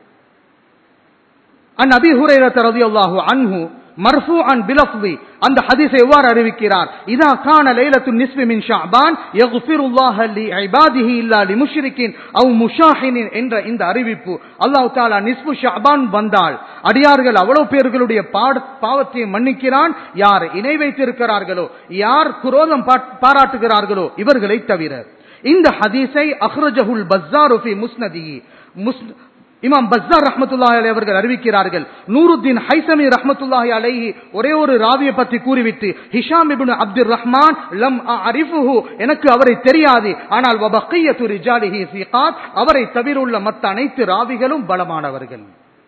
அன் அபி ஹுரைரத் ரதியுல்லாஹு அன்ஹு மர்ஃபூஅன் பிலஃப்தி அந்த ஹதீஸை எவ்வாறு அறிவிக்கிறார் இதா கான லைலத்து நிஸ்பி மின் ஷஅபான் யக்ஃபிருல்லாஹ லி இபாதிஹி இல்லா லி முஷ்ரிக்கின் அவ் முஷாஹினின் என்ற இந்த அறிவிப்பு அல்லாஹ் தஆலா நிஸ்பு ஷஅபான் வந்தால் அடியார்கள் அவ்வளவு பேர்களுடைய பாவத்தை மன்னிக்கிறான் யார் இணை வைத்திருக்கிறார்களோ யார் குரோதம் பாராட்டுகிறார்களோ இவர்களை தவிர இந்த ஹதீஸை அஹ்ரஜஹுல் பஸ்ஸாரு ஃபி முஸ்னதிஹி இமாம் பஸ்தார் ரஹமத்துல்லாஹி அலை அவர்கள் அறிவிக்கிறார்கள் நூருத்தீன் ஹைசமி ரஹமத்துல்லாஹி அலைஹி ஒரே ஒரு ராவியை பற்றி கூறிவிட்டு ஹிஷாம் இப்னு அப்துல் ரஹ்மான் லம் அரிஃபுஹு எனக்கு அவரை தெரியாது ஆனால் வபக்கியத்து ரிஜாலிஹி சிகாத் அவரை தவிர உள்ள மற்ற அனைத்து ராவிகளும் பலமானவர்கள்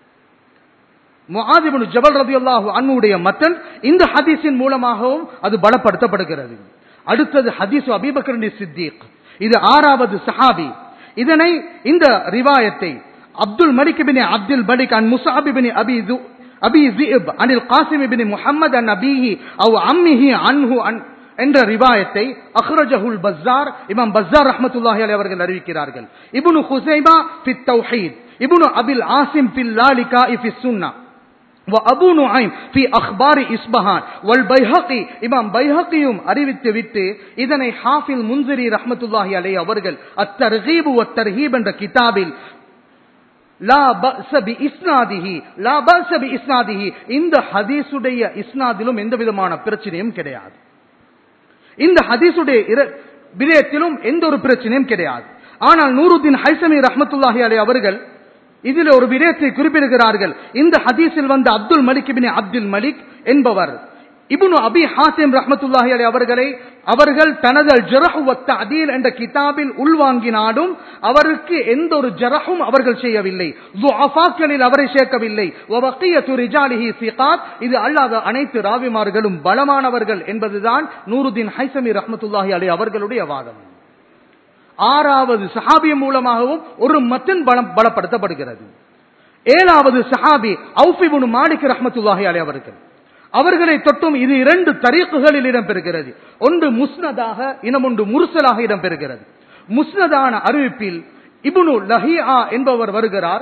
முஆதிபுன் ஜபல் ரதியுல்லாஹு அன்னுடைய மத்தன் இந்த ஹதீஸின் மூலமாகவும் அது பலப்படுத்தப்படுகிறது அடுத்தது ஹதீஸ் அபீபக்கர் சித்திக் இது ஆறாவது சஹாபி இதனை இந்த ரிவாயத்தை Abdul Malik bin Abdul Malik அன் முசாப் பின் அபி அபி ஜிப் அனில் காசிம் பின் முஹம்மது அன் அபிஹி அவ் அம்மிஹி அன்ஹு அன் என்ற ரிவாயத்தை அஹ்ரஜஹுல் பஸ்ஸார் இமாம் பஸ்ஸார் ரஹ்மத்துல்லாஹி அலைஹி அவர்கள் அறிவிக்கிறார்கள் இப்னு ஹுசைமா ஃபி தௌஹீத் இப்னு அபில் ஆசிம் ஃபில் லாலிகா ஃபி சுன்னா وأبو نعيم في أخبار إصبهان والبيهقي إمام பைஹக்கியும் அறிவித்து விட்டு இதனை ஹாஃபில் முன்சிரி ரஹ்மத்துல்லாஹி அலை அவர்கள் அத்தர்கீபு வத்தர்ஹீப் என்ற கிதாபில் லா பஅஸ பி இஸ்னாதிஹி லா பஅஸ பி இஸ்னாதிஹி இந்த ஹதீஸுடைய இஸ்னாதிலும் எந்த விதமான பிரச்சனையும் கிடையாது இந்த ஹதீஸுடைய விடயத்திலும் எந்த ஒரு பிரச்சனையும் கிடையாது ஆனால் நூருத்தீன் ஹைசமி ரஹ்மத்துல்லாஹி அலை அவர்கள் இதில் ஒரு விடயத்தை குறிப்பிடுகிறார்கள் இந்த ஹதீஸில் வந்த Abdul Malik bin Abdul Malik என்பவர் இப்னு அபி ஹாசிம் ரஹ்மத்துல்லாஹி அலை அவர்களை அவர்கள் தனது ஜரஹு வத்த அதீல் என்ற கிதாபில் உள்வாங்கினாலும் அவருக்கு எந்த ஒரு ஜரஹும் அவர்கள் செய்யவில்லை துஆஃபாக்களில் அவரை சேர்க்கவில்லை வபக்கியத்து ரிஜாலிஹி சிகாத் இது அல்லாத அனைத்து ராவிமார்களும் பலமானவர்கள் என்பதுதான் நூருதீன் ஹைசமி ரஹ்மத்துல்லாஹி அலை அவர்களுடைய வாதம் ஆறாவது சஹாபி மூலமாகவும் ஒரு மத்தன் பலம் பலப்படுத்தப்படுகிறது ஏழாவது சஹாபி அவுஃபிபுன் மாலிக் ரஹ்மத்துல்லாஹி அலை அவர்கள் அவர்களை தொட்டும் இது இரண்டு தரீக்குகளில் இடம்பெறுகிறது ஒன்று முஸ்னதாக இனம் ஒன்று முர்சலாக இடம்பெறுகிறது முஸ்னதான அறிவிப்பில் இபுனு லஹியா என்பவர் வருகிறார்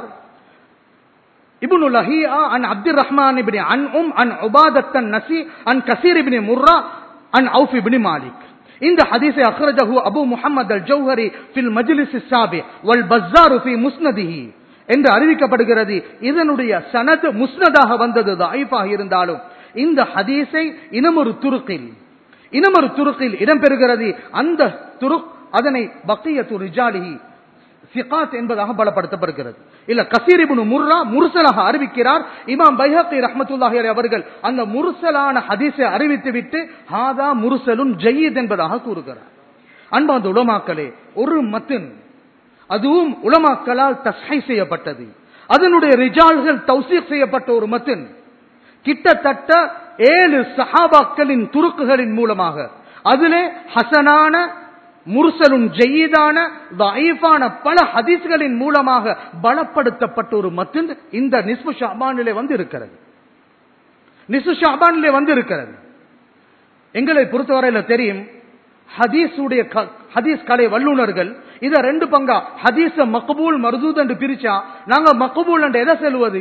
இபுனு லஹியா அன் அப்துல் ரஹ்மான் இபின் அன் உம் அன் உபாதத்தன் நசி அன் கசீர் இபின் முர்ரா அன் அவுஃப் இபின் மாலிக் இந்த ஹதீஸை அக்ரஜஹு அபு முஹம்மது அல் ஜௌஹரி ஃபில் மஜ்லிஸ் சாபி வல் பஸ்ஸாரு ஃபி முஸ்னதிஹி என்று அறிவிக்கப்படுகிறது இதனுடைய சனது முஸ்னதாக வந்தது தாயிஃபாக இருந்தாலும் இந்த ஹதீஸை இனமொரு துருக்கில் இனமொரு துருக்கில் இடம்பெறுகிறது அந்த துருக் அதனை பக்கியத்து ரிஜாலிஹி சிகாத் என்பதாக பலப்படுத்தப்படுகிறது இல்ல கசீர் இப்னு முர்ரா முர்சலாக அறிவிக்கிறார் இமாம் பைஹக்கி ரஹ்மத்துல்லாஹி அலைஹி அவர்கள் அந்த முர்சலான ஹதீஸை அறிவித்து விட்டு ஹாதா முர்சலுன் ஜயீத் என்பதாக கூறுகிறார் அன்பாந்த உலமாக்களே ஒரு மத்தின் அதுவும் உலமாக்களால் தஸ்ஹை செய்யப்பட்டது அதனுடைய ரிஜால்கள் தௌசீக் செய்யப்பட்ட ஒரு மத்தின் கிட்டத்தட்ட ஏழு சஹாபாக்களின் துருக்குகளின் மூலமாக அதிலே ஹசனான முர்சலும் ஜெயீதான தயீஃபான பல ஹதீஸ்களின் மூலமாக பலப்படுத்தப்பட்ட ஒரு மத்தின் இந்த நிஸ்பு ஷாபானிலே வந்து இருக்கிறது நிஸ்பு ஷாபானிலே வந்து இருக்கிறது எங்களை பொறுத்தவரையில தெரியும் ஹதீஸுடைய க- ஹதீஸ் கலை வல்லுனர்கள் இத ரெண்டு பங்கா ஹதீஸ மக்பூல் மர்தூத் என்று பிரிச்சா நாங்க மக்பூல் என்று எதை சொல்லுவது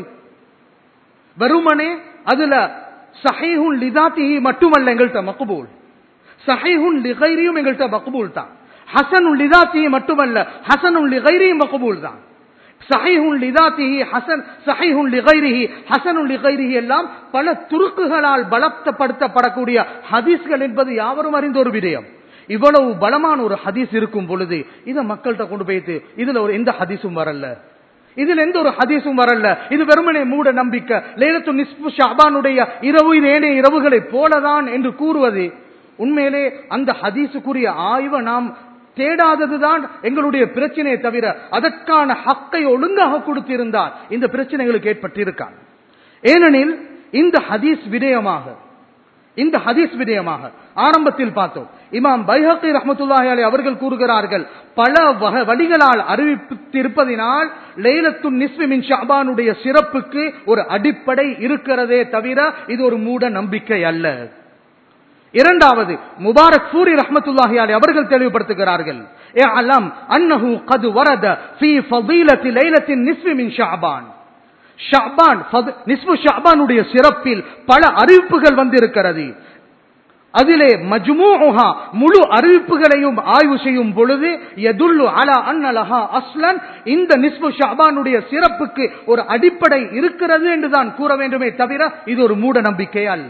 வெறுமனே அதுல சஹீஹுன் லிதாத்திஹி மட்டுமல்ல எங்கள்கிட்ட மக்பூல் சஹீஹுன் லிகைரியும் எங்கள்கிட்ட மக்பூல் தான் ஹசனுன் லிதாத்திஹி மட்டுமல்ல ஹசனுன் லிகைரியும் மக்பூல் தான் சஹீஹுன் லிதாத்திஹி ஹசன் சஹீஹுன் லிகைரிஹி ஹசனுன் லிகைரிஹி எல்லாம் பல துருக்குகளால் பலப்படுத்தப்படக்கூடிய ஹதீஸ்கள் என்பது யாவரும் அறிந்த ஒரு விடயம் இவ்வளவு பலமான ஒரு ஹதீஸ் இருக்கும் பொழுது இதை மக்கள்கிட்ட கொண்டு போயிட்டு இதுல ஒரு எந்த ஹதீஸும் வரல இதுல எந்த ஒரு ஹதீஸும் வரல இது வெறுமனே மூட நம்பிக்கை லேலத்து நிஸ்பு ஷாபானுடைய இரவு இது ஏனைய இரவுகளை போலதான் என்று கூறுவது உண்மையிலே அந்த ஹதீஸுக்குரிய ஆய்வை நாம் தேடாததுதான் எங்களுடைய பிரச்சனையை தவிர அதற்கான ஹக்கை ஒழுங்காக கொடுத்திருந்தால் இந்த பிரச்சனைகளுக்கு ஏற்பட்டிருக்கான் ஏனெனில் இந்த ஹதீஸ் விடயமாக இந்த ஹதீஸ் விடயமாக ஆரம்பத்தில் பார்த்தோம் இமாம் பைஹக்கி ரஹ்மத்துல்லாஹி அலைஹி அவர்கள் கூறுகிறார்கள் பல வகை வழிகளால் அறிவித்திருப்பதினால் லைலத்து நிஸ்வி மின் ஷாபானுடைய சிறப்புக்கு ஒரு அடிப்படை இருக்கிறதே தவிர இது ஒரு மூட நம்பிக்கை அல்ல இரண்டாவது முபாரக் சூரி ரஹ்மத்துல்லாஹி அலைஹி அவர்கள் தெளிவுபடுத்துகிறார்கள் அலம் அன்னஹு கது வரத ஃபீ ஃபதீலத்தி லைலத்தின் நிஸ்வி மின் ஷாபான் ஷாபான் ஃபது- நிஸ்பு ஷாபானுடைய சிறப்பில் பல அறிவிப்புகள் வந்திருக்கிறது அதிலே மஜ்மூஹா முழு அறிவிப்புகளையும் ஆய்வு செய்யும் பொழுது எதுல்லு அலா அன்னலஹா அஸ்லன் இந்த நிஸ்பு ஷாபானுடைய சிறப்புக்கு ஒரு அடிப்படை இருக்கிறது என்றுதான் கூற வேண்டுமே தவிர இது ஒரு மூட நம்பிக்கை அல்ல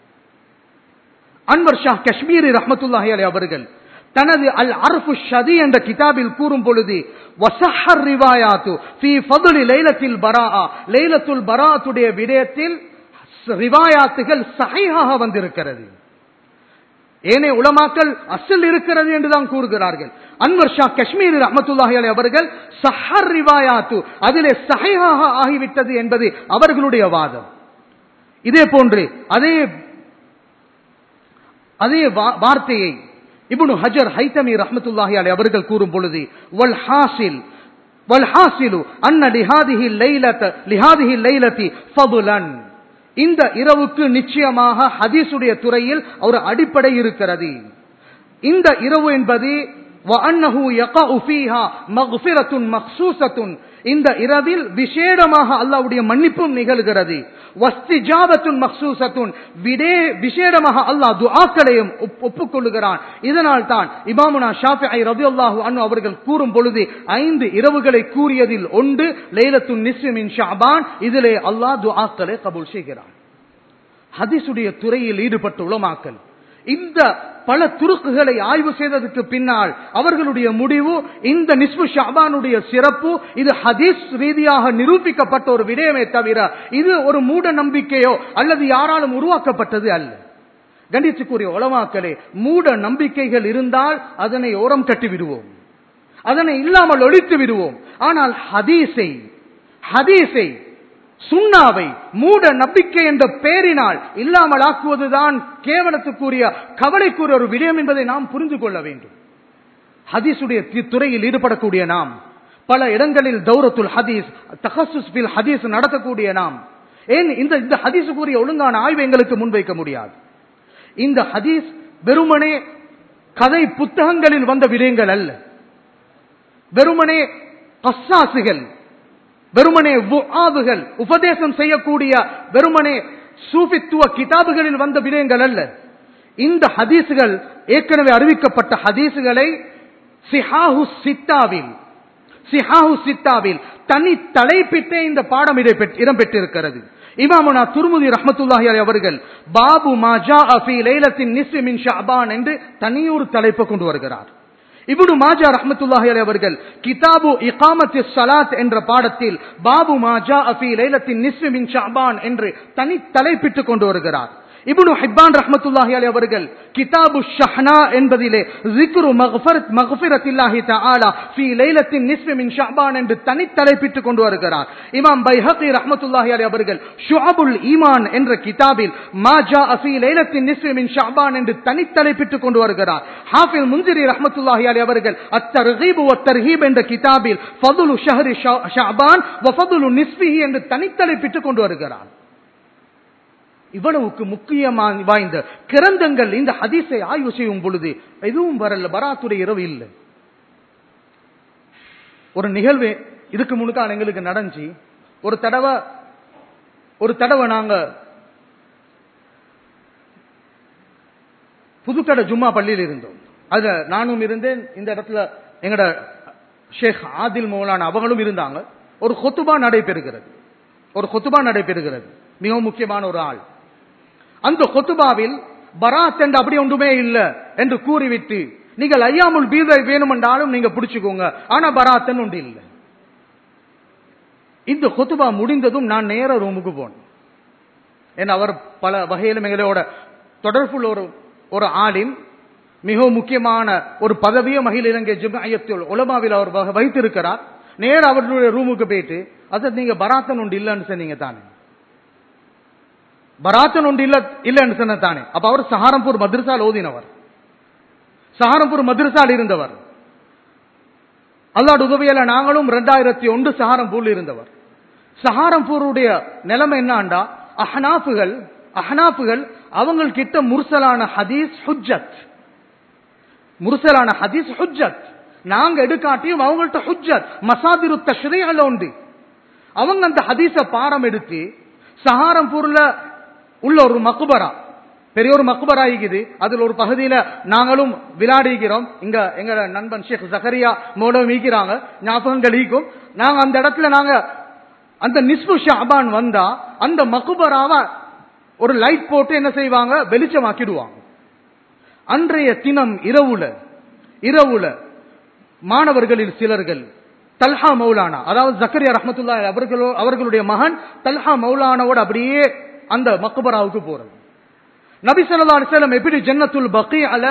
அன்வர் ஷா காஷ்மீரி ரஹ்மத்துல்லாஹி அலைஹி அவர்கள் தனது அல் அர்ஃபு ஷதி என்ற கிதாபில் கூறும் பொழுது வசஹர் ரிவாயாத்து ஃபீ ஃபதுலி லைலத்தில் பராஆ லைலத்துல் பராத்துடைய விடயத்தில் ரிவாயாத்துகள் சஹீஹாக வந்திருக்கிறது ஏனே உலமாக்கள் அசல் இருக்கிறது என்றுதான் கூறுகிறார்கள் அன்வர் ஷா காஷ்மீரி ரஹ்மத்துல்லாஹி அலைஹி அவர்கள் சஹர் ரிவாயாத்து அதிலே சஹீஹாக ஆகிவிட்டது என்பது அவர்களுடைய வாதம் இதே போன்று அதே அதே வா- வார்த்தையை இப்னு ஹஜர் ஹைத்தமி ரஹ்மத்துல்லாஹி அலைஹி அவர்கள் கூறும் பொழுது வல் ஹாசில் வல் ஹாசிலு அன்ன லிஹாதிஹி லைலத லிஹாதிஹி லைலதி ஃபதுலன் இந்த இரவுக்கு நிச்சயமாக ஹதீஸுடைய துறையில் ஒரு அடிப்படை இருக்கிறது இந்த இரவு என்பது وأنه يقع فيها مغفرة مخصوصة இந்த இரவில் விசேடமாக அல்லாஹ்வுடைய மன்னிப்பும் நிகழ்கிறது வஸ்திஜாபத்துன் மக்சூசத்துன் விடே விசேடமாக அல்லாஹ் துஆக்களையும் ஒப்- ஒப்புக்கொள்ளுகிறான் இதனால் தான் இமாமுனா ஷாஃபிஐ ரலியல்லாஹு அன்ஹு அவர்கள் கூறும் பொழுது ஐந்து இரவுகளை கூறியதில் ஒன்று லைலத்துன் நிஸ்ஃபி மின் ஷஅபான் இதிலே அல்லாஹ் துஆக்களை கபூல் செய்கிறான் ஹதீஸுடைய துறையில் ஈடுபட்ட உலமாக்கல் இந்த பல துருக்குகளை ஆய்வு செய்ததற்கு பின்னால் அவர்களுடைய முடிவு இந்த நிஸ்பு ஷாபானுடைய சிறப்பு இது ஹதீஸ் ரீதியாக நிரூபிக்கப்பட்ட ஒரு விடயமே தவிர இது ஒரு மூட நம்பிக்கையோ அல்லது யாராலும் உருவாக்கப்பட்டது அல்ல கண்டித்துக்குரிய உலமாக்களே மூட நம்பிக்கைகள் இருந்தால் அதனை ஓரம் கட்டி விடுவோம் அதனை இல்லாமல் ஒழித்து விடுவோம் ஆனால் ஹதீஸை ஹதீஸை சுண்ணாவை மூட நம்பிக்கை என்ற பெயரினால் இல்லாமல் ஆக்குவதுதான் கேவலத்துக்குரிய கவலைக்குரிய ஒரு விடயம் என்பதை நாம் புரிந்து கொள்ள வேண்டும் ஹதீஸுடைய தி- துறையில் ஈடுபடக்கூடிய நாம் பல இடங்களில் தௌரத்துல் ஹதீஸ் தஹசுஸ் பில் ஹதீஸ் நடத்தக்கூடிய நாம் ஏன் இந்த இந்த ஹதீஸுக்குரிய ஒழுங்கான ஆய்வு எங்களுக்கு முன்வைக்க முடியாது இந்த ஹதீஸ் வெறுமனே கதை புத்தகங்களில் வந்த விடயங்கள் அல்ல வெறுமனே கஸ்ஸாசுகள் வெறுமனே ஆவுகள் உபதேசம் செய்யக்கூடிய வெறுமனே சூஃபித்துவ கிதாபுகளில் வந்த விடயங்கள் அல்ல இந்த ஹதீசுகள் ஏற்கனவே அறிவிக்கப்பட்ட ஹதீசுகளை சிஹாஹு சித்தாவில் சிஹாஹு சித்தாவில் தனி தலைப்பிட்டே இந்த பாடம் இடம்பெற்று- இடம்பெற்றிருக்கிறது இமாமுனா துர்முதி ரஹ்மத்துல்லாஹி அலைஹி அவர்கள் பாபு மாஜா அஃபி லைலத்தின் நிஸ்வி மின் ஷஅபான் என்று தனியொரு தலைப்பை கொண்டு வருகிறார் இப்னு மாஜா ரஹ்மத்துல்லாஹி அலைஹி அவர்கள் கிதாபு இகாமத்தி ஸலாத் என்ற பாடத்தில் பாபு மாஜா அஃபி லைலத்தின் நிஸ்ஃபி மின் ஷஅபான் என்று தனி தலைப்பிட்டுக் கொண்டு வருகிறார் இப்னு ஹிப்பான் ரஹ்மத்துல்லாஹி அலைஹி அவர்கள் கிதாபு ஷஹ்னா என்பதிலே ذிக்ரு மக்ஃபரத் மக்ஃபிரத்தில்லாஹி தஆலா ஃபீ லைலத்தின் நிஸ்ஃபி மின் ஷஅபான் என்று தனி தலைப்பிட்டுக் கொண்டு வருகிறார் இமாம் பைஹகி ரஹ்மத்துல்லாஹி அலைஹி அவர்கள் ஷுஅபுல் ஈமான் என்ற கிதாபில் மா ஜாஅ ஃபீ லைலத்தின் நிஸ்ஃபி மின் ஷஅபான் என்று தனி தலைப்பிட்டுக் கொண்டு வருகிறார் ஹாஃபில் முன்சிரி ரஹ்மத்துல்லாஹி அலைஹி அவர்கள் அத்தர்கீப் வ தர்ஹீப் என்ற கிதாபில் ஃபதுலு ஷஹ்ரி ஷஅபான் வ ஃபதுலு நிஸ்ஃபிஹி என்று தனி தலைப்பிட்டுக் கொண்டு வருகிறார் இவ்வளவுக்கு முக்கியமா வாய்ந்த கிரந்தங்கள் இந்த ஹதீஸை ஆய்வு செய்யும் பொழுது எதுவும் வரல பராத்துடைய இரவு இல்லை ஒரு நிகழ்வு இதுக்கு முன்னுக்கான எங்களுக்கு நடந்துச்சு ஒரு தடவை ஒரு தடவை நாங்க புதுக்கடை ஜும்மா பள்ளியில் இருந்தோம் அதுல நானும் இருந்தேன் இந்த இடத்துல எங்கட ஷேக் ஆதில் மௌலான அவங்களும் இருந்தாங்க ஒரு கொத்துபா நடைபெறுகிறது ஒரு கொத்துபா நடைபெறுகிறது மிகவும் முக்கியமான ஒரு ஆள் அந்த கொத்துபாவில் பராத் என்று அப்படி ஒன்றுமே இல்லை என்று கூறிவிட்டு நீங்கள் ஐயாமுல் பீதை வேணுமென்றாலும் நீங்க பிடிச்சுக்கோங்க ஆனா பராத்தன் ஒன்று இல்லை இந்த கொத்துபா முடிந்ததும் நான் நேர ரூமுக்கு போனேன் ஏன்னா அவர் பல வகையிலும் எங்களோட தொடர்புள்ள ஒரு ஒரு ஆளின் மிகவும் முக்கியமான ஒரு பதவியை மகிழ இலங்கை ஜிமாயத்தில் உலமாவில் அவர் வக- வைத்திருக்கிறார் நேர அவர்களுடைய ரூமுக்கு போயிட்டு அது நீங்க பராத்தன் ஒன்று இல்லைன்னு சொன்னீங்க தானே பராத்தன் ஒன்று இல்ல இல்லைன்னு சொன்ன தானே அப்ப அவர் சஹாரம்பூர் மദ്രസാல் ஓதினவர் சஹாரம்பூர் மദ്രസാல் இருந்தவர் அல்லாஹ் உதவியால நாங்களும் ரெண்டாயிரத்தி ஒன்று சஹாரம்பூர்ல இருந்தவர் சஹாரம்பூருடைய நிலைமை என்னாண்டா அஹ்னாஃபுகள் அஹ்னாஃபுகள் அவங்க கிட்ட முர்சலான ஹதீஸ் ஹுஜ்ஜத் முர்சலான ஹதீஸ் ஹுஜ்ஜத் நாங்க எடுக்காட்டியும் அவங்கள்ட்ட ஹுஜ்ஜத் மசாதிரு தஷ்ரீஅல உண்டு அவங்க அந்த ஹதீஸ பாடம் எடுத்து சஹாரம்பூர்ல உள்ள ஒரு மக்பரா பெரிய ஒரு மக்பரா இருக்குது அதுல ஒரு பகுதியில நாங்களும் விளையாடிக்கிறோம் இங்க எங்க நண்பன் ஷேக் ஜக்கரியா மோடம் ஈக்கிறாங்க ஞாபகங்கள் ஈக்கும் நாங்க அந்த இடத்துல நாங்க அந்த நிஸ்பு ஷாபான் வந்தா அந்த மக்பராவை ஒரு லைட் போட்டு என்ன செய்வாங்க வெளிச்சமாக்கிடுவாங்க அன்றைய தினம் இரவுல இரவுல மாணவர்களில் சிலர்கள் தல்ஹா மௌலானா அதாவது ஜக்கரியா ரஹமத்துல்லா அவர்களோ அவர்களுடைய மகன் தல்ஹா மௌலானாவோட அப்படியே அந்த மக்பராவுக்கு போறது நபி ஸல்லல்லாஹு அலைஹி வஸல்லம் எப்படி ஜன்னத்துல் பக்கீஅல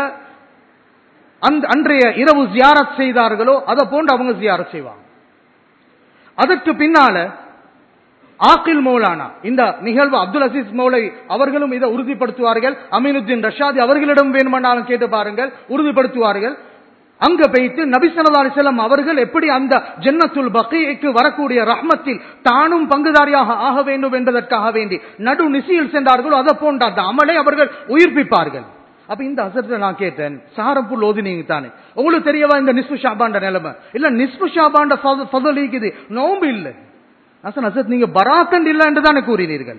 அந்த அன்றைய இரவு ஜியாரத் செய்தார்களோ அதை போன்று அவங்க ஜியாரத் செய்வாங்க அதற்கு பின்னால ஆக்கில் மௌலானா இந்த நிகழ்வு அப்துல் அசீஸ் மௌலை அவர்களும் இதை உறுதிப்படுத்துவார்கள் அமீனுத்தீன் ரஷாதி அவர்களிடம் வேணுமென்றாலும் கேட்டு பாருங்கள் உறுதிப்படுத்துவார்கள் அங்க போயிட்டு நபி ஸல்லல்லாஹு அலைஹி வஸல்லம் அவர்கள் எப்படி அந்த ஜன்னத்துல் பக்கீக்கு வரக்கூடிய ரஹ்மத்தில் தானும் பங்குதாரியாக ஆக வேண்டும் என்பதற்காக வேண்டி நடு நிசியில் சென்றார்களோ அதை போன்ற அந்த அமலை அவர்கள் உயிர்ப்பிப்பார்கள் அப்ப இந்த அசரத்தை நான் கேட்டேன் சாரம்பூர் ஓதினீங்க தானே உங்களுக்கு தெரியவா இந்த நிஸ்பு ஷாபாண்ட நிலைமை இல்ல நிஸ்பு ஷாபாண்ட ஃபதல் இருக்குது நோம்பு இல்லை அசன் அசத் நீங்க பராத்தண்ட் இல்ல என்று தானே கூறினீர்கள்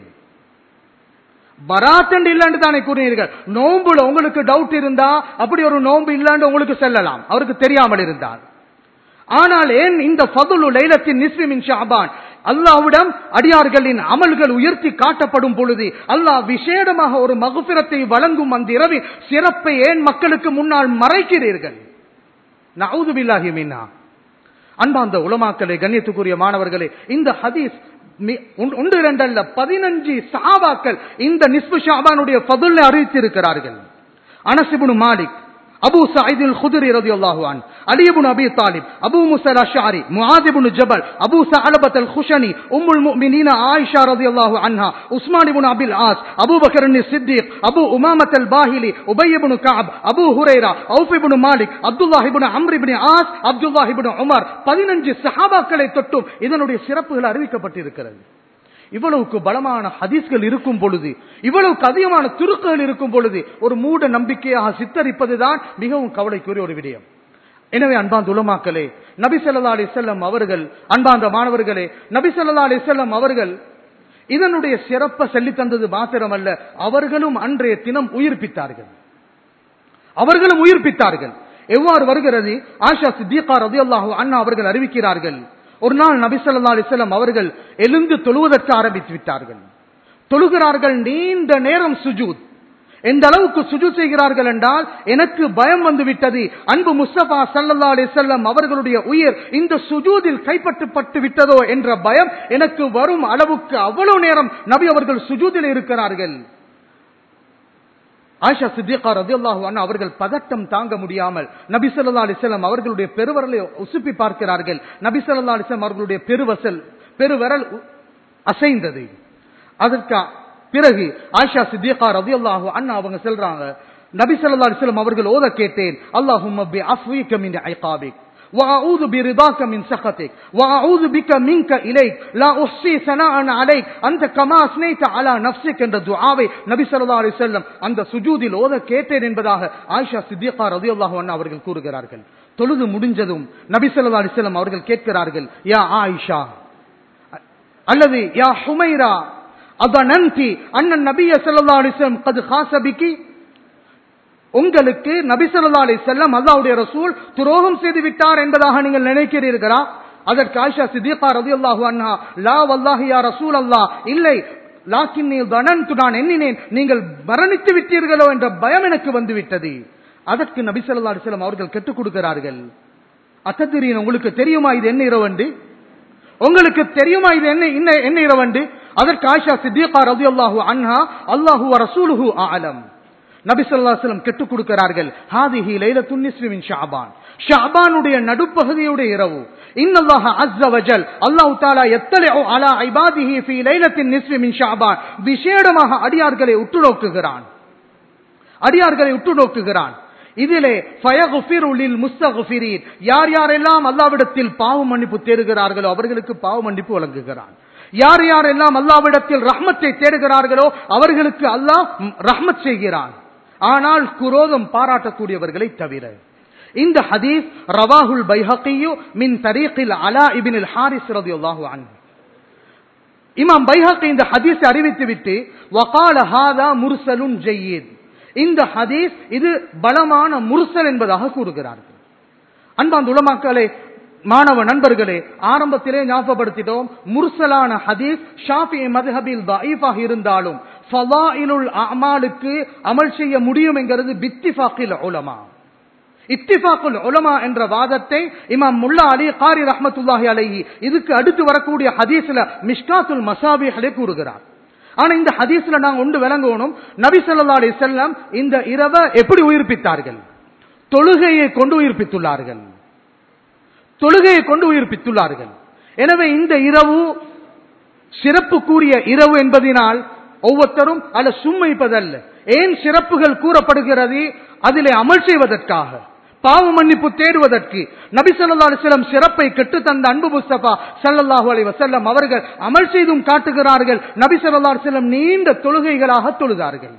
பராத்தண்ட் இல்ல என்று தானே கூறினீர்கள் நோம்புல உங்களுக்கு டவுட் இருந்தா அப்படி ஒரு நோம்பு இல்லன்னு உங்களுக்கு செல்லலாம் அவருக்கு தெரியாமல் இருந்தால் ஆனால் ஏன் இந்த ஃபதுலு லைலத்தின் நிஸ்வி மின் ஷாபான் அல்லாஹ்விடம் அடியார்களின் அமல்கள் உயர்த்தி காட்டப்படும் பொழுது அல்லாஹ் விசேடமாக ஒரு மகுபிரத்தை வழங்கும் அந்த இரவின் சிறப்பை ஏன் மக்களுக்கு முன்னால் மறைக்கிறீர்கள் நவுது பில்லாஹி மின்னா அன்பாந்த உலமாக்களே கண்ணியத்துக்குரிய மாணவர்களே இந்த ஹதீஸ் மி- ஒன்று- ஒன்று இரண்டல்ல பதினஞ்சு சஹாபாக்கள் இந்த நிஸ்பு ஷாபானுடைய ஃபதுல்லை அறிவித்திருக்கிறார்கள் அனசிபுனு மாலிக் அபு சயீத் الخدري رضي الله عنه علي بن ابي طالب ابو موسى الاشعري معاذ بن جبل ابو ثعلبة الخشني ام المؤمنين عائشه رضي الله عنها عثمان بن ابي العاص ابو بكر الصديق ابو امامه الباهلي ابي بن كعب ابو هريره اوف بن مالك عبد الله بن عمرو بن عاص عبد الله بن عمر 15 சஹாபாக்களை தொட்டும் இதனுடைய சிறப்புகள் அறிவிக்கப்பட்டிருக்கிறது இவ்வளவுக்கு பலமான ஹதீஸ்கள் இருக்கும் பொழுது இவ்வளவுக்கு அதிகமான துருக்குகள் இருக்கும் பொழுது ஒரு மூட நம்பிக்கையாக சித்தரிப்பதுதான் மிகவும் கவலைக்குரிய ஒரு விடயம் எனவே அன்பாந்த உலமாக்களே நபி ஸல்லல்லாஹு அலைஹி வஸல்லம் அவர்கள் அன்பாந்த மாணவர்களே நபி ஸல்லல்லாஹு அலைஹி வஸல்லம் அவர்கள் இதனுடைய சிறப்பை சொல்லித் தந்தது மாத்திரமல்ல அவர்களும் அன்றைய தினம் உயிர்ப்பித்தார்கள் அவர்களும் உயிர்ப்பித்தார்கள் எவ்வாறு வருகிறது ஆஷா சித்திகா ரதியல்லாஹு அண்ணா அவர்கள் அறிவிக்கிறார்கள் ஒரு நாள் நபி ஸல்லல்லாஹு அலைஹி வஸல்லம் அவர்கள் எழுந்து தொழுவதற்கு ஆரம்பித்து விட்டார்கள் தொழுகிறார்கள் நீண்ட நேரம் சுஜூத் எந்த அளவுக்கு சுஜூத் செய்கிறார்கள் என்றால் எனக்கு பயம் வந்து விட்டது அன்பு முஸ்தபா சல்லல்லா அலிசல்லம் அவர்களுடைய உயிர் இந்த சுஜூதில் கைப்பற்றப்பட்டு விட்டதோ என்ற பயம் எனக்கு வரும் அளவுக்கு அவ்வளவு நேரம் நபி அவர்கள் சுஜூதில் இருக்கிறார்கள் ஆயிஷா சித்திகா ரதியுல்லாஹு அன்ஹா அவர்கள் பதட்டம் தாங்க முடியாமல் நபி ஸல்லல்லாஹு அலைஹி வஸல்லம் அவர்களுடைய பெருவரலை உசுப்பி பார்க்கிறார்கள் நபி ஸல்லல்லாஹு அலைஹி வஸல்லம் அவர்களுடைய பெருவசல் பெருவரல் உ- அசைந்தது அதற்கு பிறகு ஆயிஷா சித்திகா ரதியுல்லாஹு அன்ஹா அவங்க சொல்றாங்க நபி ஸல்லல்லாஹு அலைஹி வஸல்லம் அவர்கள் ஓத கேட்டேன் அல்லாஹும்ம பி அஃப்விக மின் ஐகாபிக் وأعوذ برضاك من سخطك وأعوذ بك منك إليك لا أحصي ثناء عليك أنت كما أثنيت على نفسك என்ற துஆவை நபி ஸல்லல்லாஹு அலைஹி வஸல்லம் அந்த சுஜூதில் ஓத கேட்டேன் என்பதாக ஆயிஷா சித்திகா ரலியல்லாஹு அன்ஹா அவர்கள் கூறுகிறார்கள் தொழுது முடிஞ்சதும் நபி ஸல்லல்லாஹு அலைஹி வஸல்லம் அவர்கள் கேட்கிறார்கள் யா ஆயிஷா அல்லது யா ஹுமைரா அதனந்தி அண்ணன் நபிய ஸல்லல்லாஹு அலைஹி வஸல்லம் قد خاص بك உங்களுக்கு நபி ஸல்லல்லாஹு அலைஹி வஸல்லம் அல்லாஹ்வுடைய ரசூல் துரோகம் செய்து விட்டார் என்பதாக நீங்கள் நினைக்கிறீர்களா அதற்கு ஆயிஷா சித்திகா ரலியல்லாஹு அன்ஹா லா வல்லாஹி யா ரசூல் அல்லாஹ் இல்லை லாக்கின் நீ தனன்து நான் எண்ணினேன் நீங்கள் மரணித்து விட்டீர்களோ என்ற பயம் எனக்கு வந்து விட்டது அதற்கு நபி ஸல்லல்லாஹு அலைஹி வஸல்லம் அவர்கள் கற்றுக் கொடுக்கிறார்கள் அத்தத்திரியின் உங்களுக்கு தெரியுமா இது என்ன இரவண்டு உங்களுக்கு தெரியுமா இது என்ன என்ன என்ன இரவண்டு அதற்கு ஆயிஷா சித்திகா ரலியல்லாஹு அன்ஹா அல்லாஹு வ ரசூலுஹு அலம் நபி ஸல்லல்லாஹு அலைஹி வஸல்லம் கற்றுக் கொடுக்கிறார்கள் ஹாதிஹி லைலத்துன் நிஸ்ஃபி மின் ஷஅபான் ஷஅபானுடைய நடுப்பகுதியுடைய இரவு இன்னல்லாஹ அஸ்ஸ வஜல் அல்லாஹ் தஆலா யத்தலிஉ அலா இபாதிஹி ஃபீ லைலத்தின் நிஸ்ஃபி மின் ஷஅபான் விசேடமாக அடியார்களை உற்று நோக்குகிறான் அடியார்களை உற்று நோக்குகிறான் இதிலே ஃபயகுஃபிரு லில் முஸ்தகுஃபிரீன் யார் யாரெல்லாம் அல்லாவிடத்தில் பாவ மன்னிப்பு தேடுகிறார்களோ அவர்களுக்கு பாவ மன்னிப்பு வழங்குகிறான் யார் யாரெல்லாம் அல்லாவிடத்தில் ரஹ்மத்தை தேடுகிறார்களோ அவர்களுக்கு அல்லாஹ் ரஹ்மத் செய்கிறான் ஆனால் குரோதம் பாராட்டக்கூடியவர்களை தவிர இந்த ஹதீஸ் ரவாஹுல் பைஹகியு மின் தரீக்கில் அலா இபினில் ஹாரிஸ் ரதியுல்லாஹு அன்ஹு இமாம் பைஹக்கி இந்த ஹதீஸ் அறிவித்துவிட்டு வகால ஹாதா முர்சலுன் ஜெய்யீத் இந்த ஹதீஸ் இது பலமான முர்சல் என்பதாக கூறுகிறார்கள் அன்பாந்த உலமாக்களே மாணவ நண்பர்களே ஆரம்பத்திலே ஞாபகப்படுத்திட்டோம் முர்சலான ஹதீஸ் ஷாஃபி மதுஹபில் தஈஃபாக இருந்தாலும் ஃபலாயிலுல் அமாலுக்கு அமல் செய்ய முடியும் என்கிறது பித்திஃபாக்கில் உலமா இத்திஃபாக்குல் உலமா என்ற வாதத்தை இமாம் முல்லா அலி காரி ரஹ்மத்துல்லாஹி அலைஹி இதுக்கு அடுத்து வரக்கூடிய ஹதீஸ்ல மிஷ்காத்துல் மசாபிஹலே கூறுகிறார் ஆனா இந்த ஹதீஸ்ல நாங்க ஒன்று விளங்கணும் நபி ஸல்லல்லாஹு அலைஹி வஸல்லம் இந்த இரவை எப்படி உயிர்ப்பித்தார்கள் தொழுகையை கொண்டு உயிர்ப்பித்துள்ளார்கள் தொழுகையை கொண்டு உயிர்ப்பித்துள்ளார்கள் எனவே இந்த இரவு சிறப்பு கூறிய இரவு என்பதினால் ஒவ்வொருத்தரும் அல்ல சும்மைப்பதல்ல ஏன் சிறப்புகள் கூறப்படுகிறது அதிலே அமல் செய்வதற்காக பாவ மன்னிப்பு தேடுவதற்கு நபி ஸல்லல்லாஹு அலைஹி வஸல்லம் சிறப்பை கெட்டு தந்த அன்பு முஸ்தபா ஸல்லல்லாஹு அலைஹி வஸல்லம் அவர்கள் அமல் செய்தும் காட்டுகிறார்கள் நபி ஸல்லல்லாஹு அலைஹி வஸல்லம் நீண்ட தொழுகைகளாக தொழுதார்கள்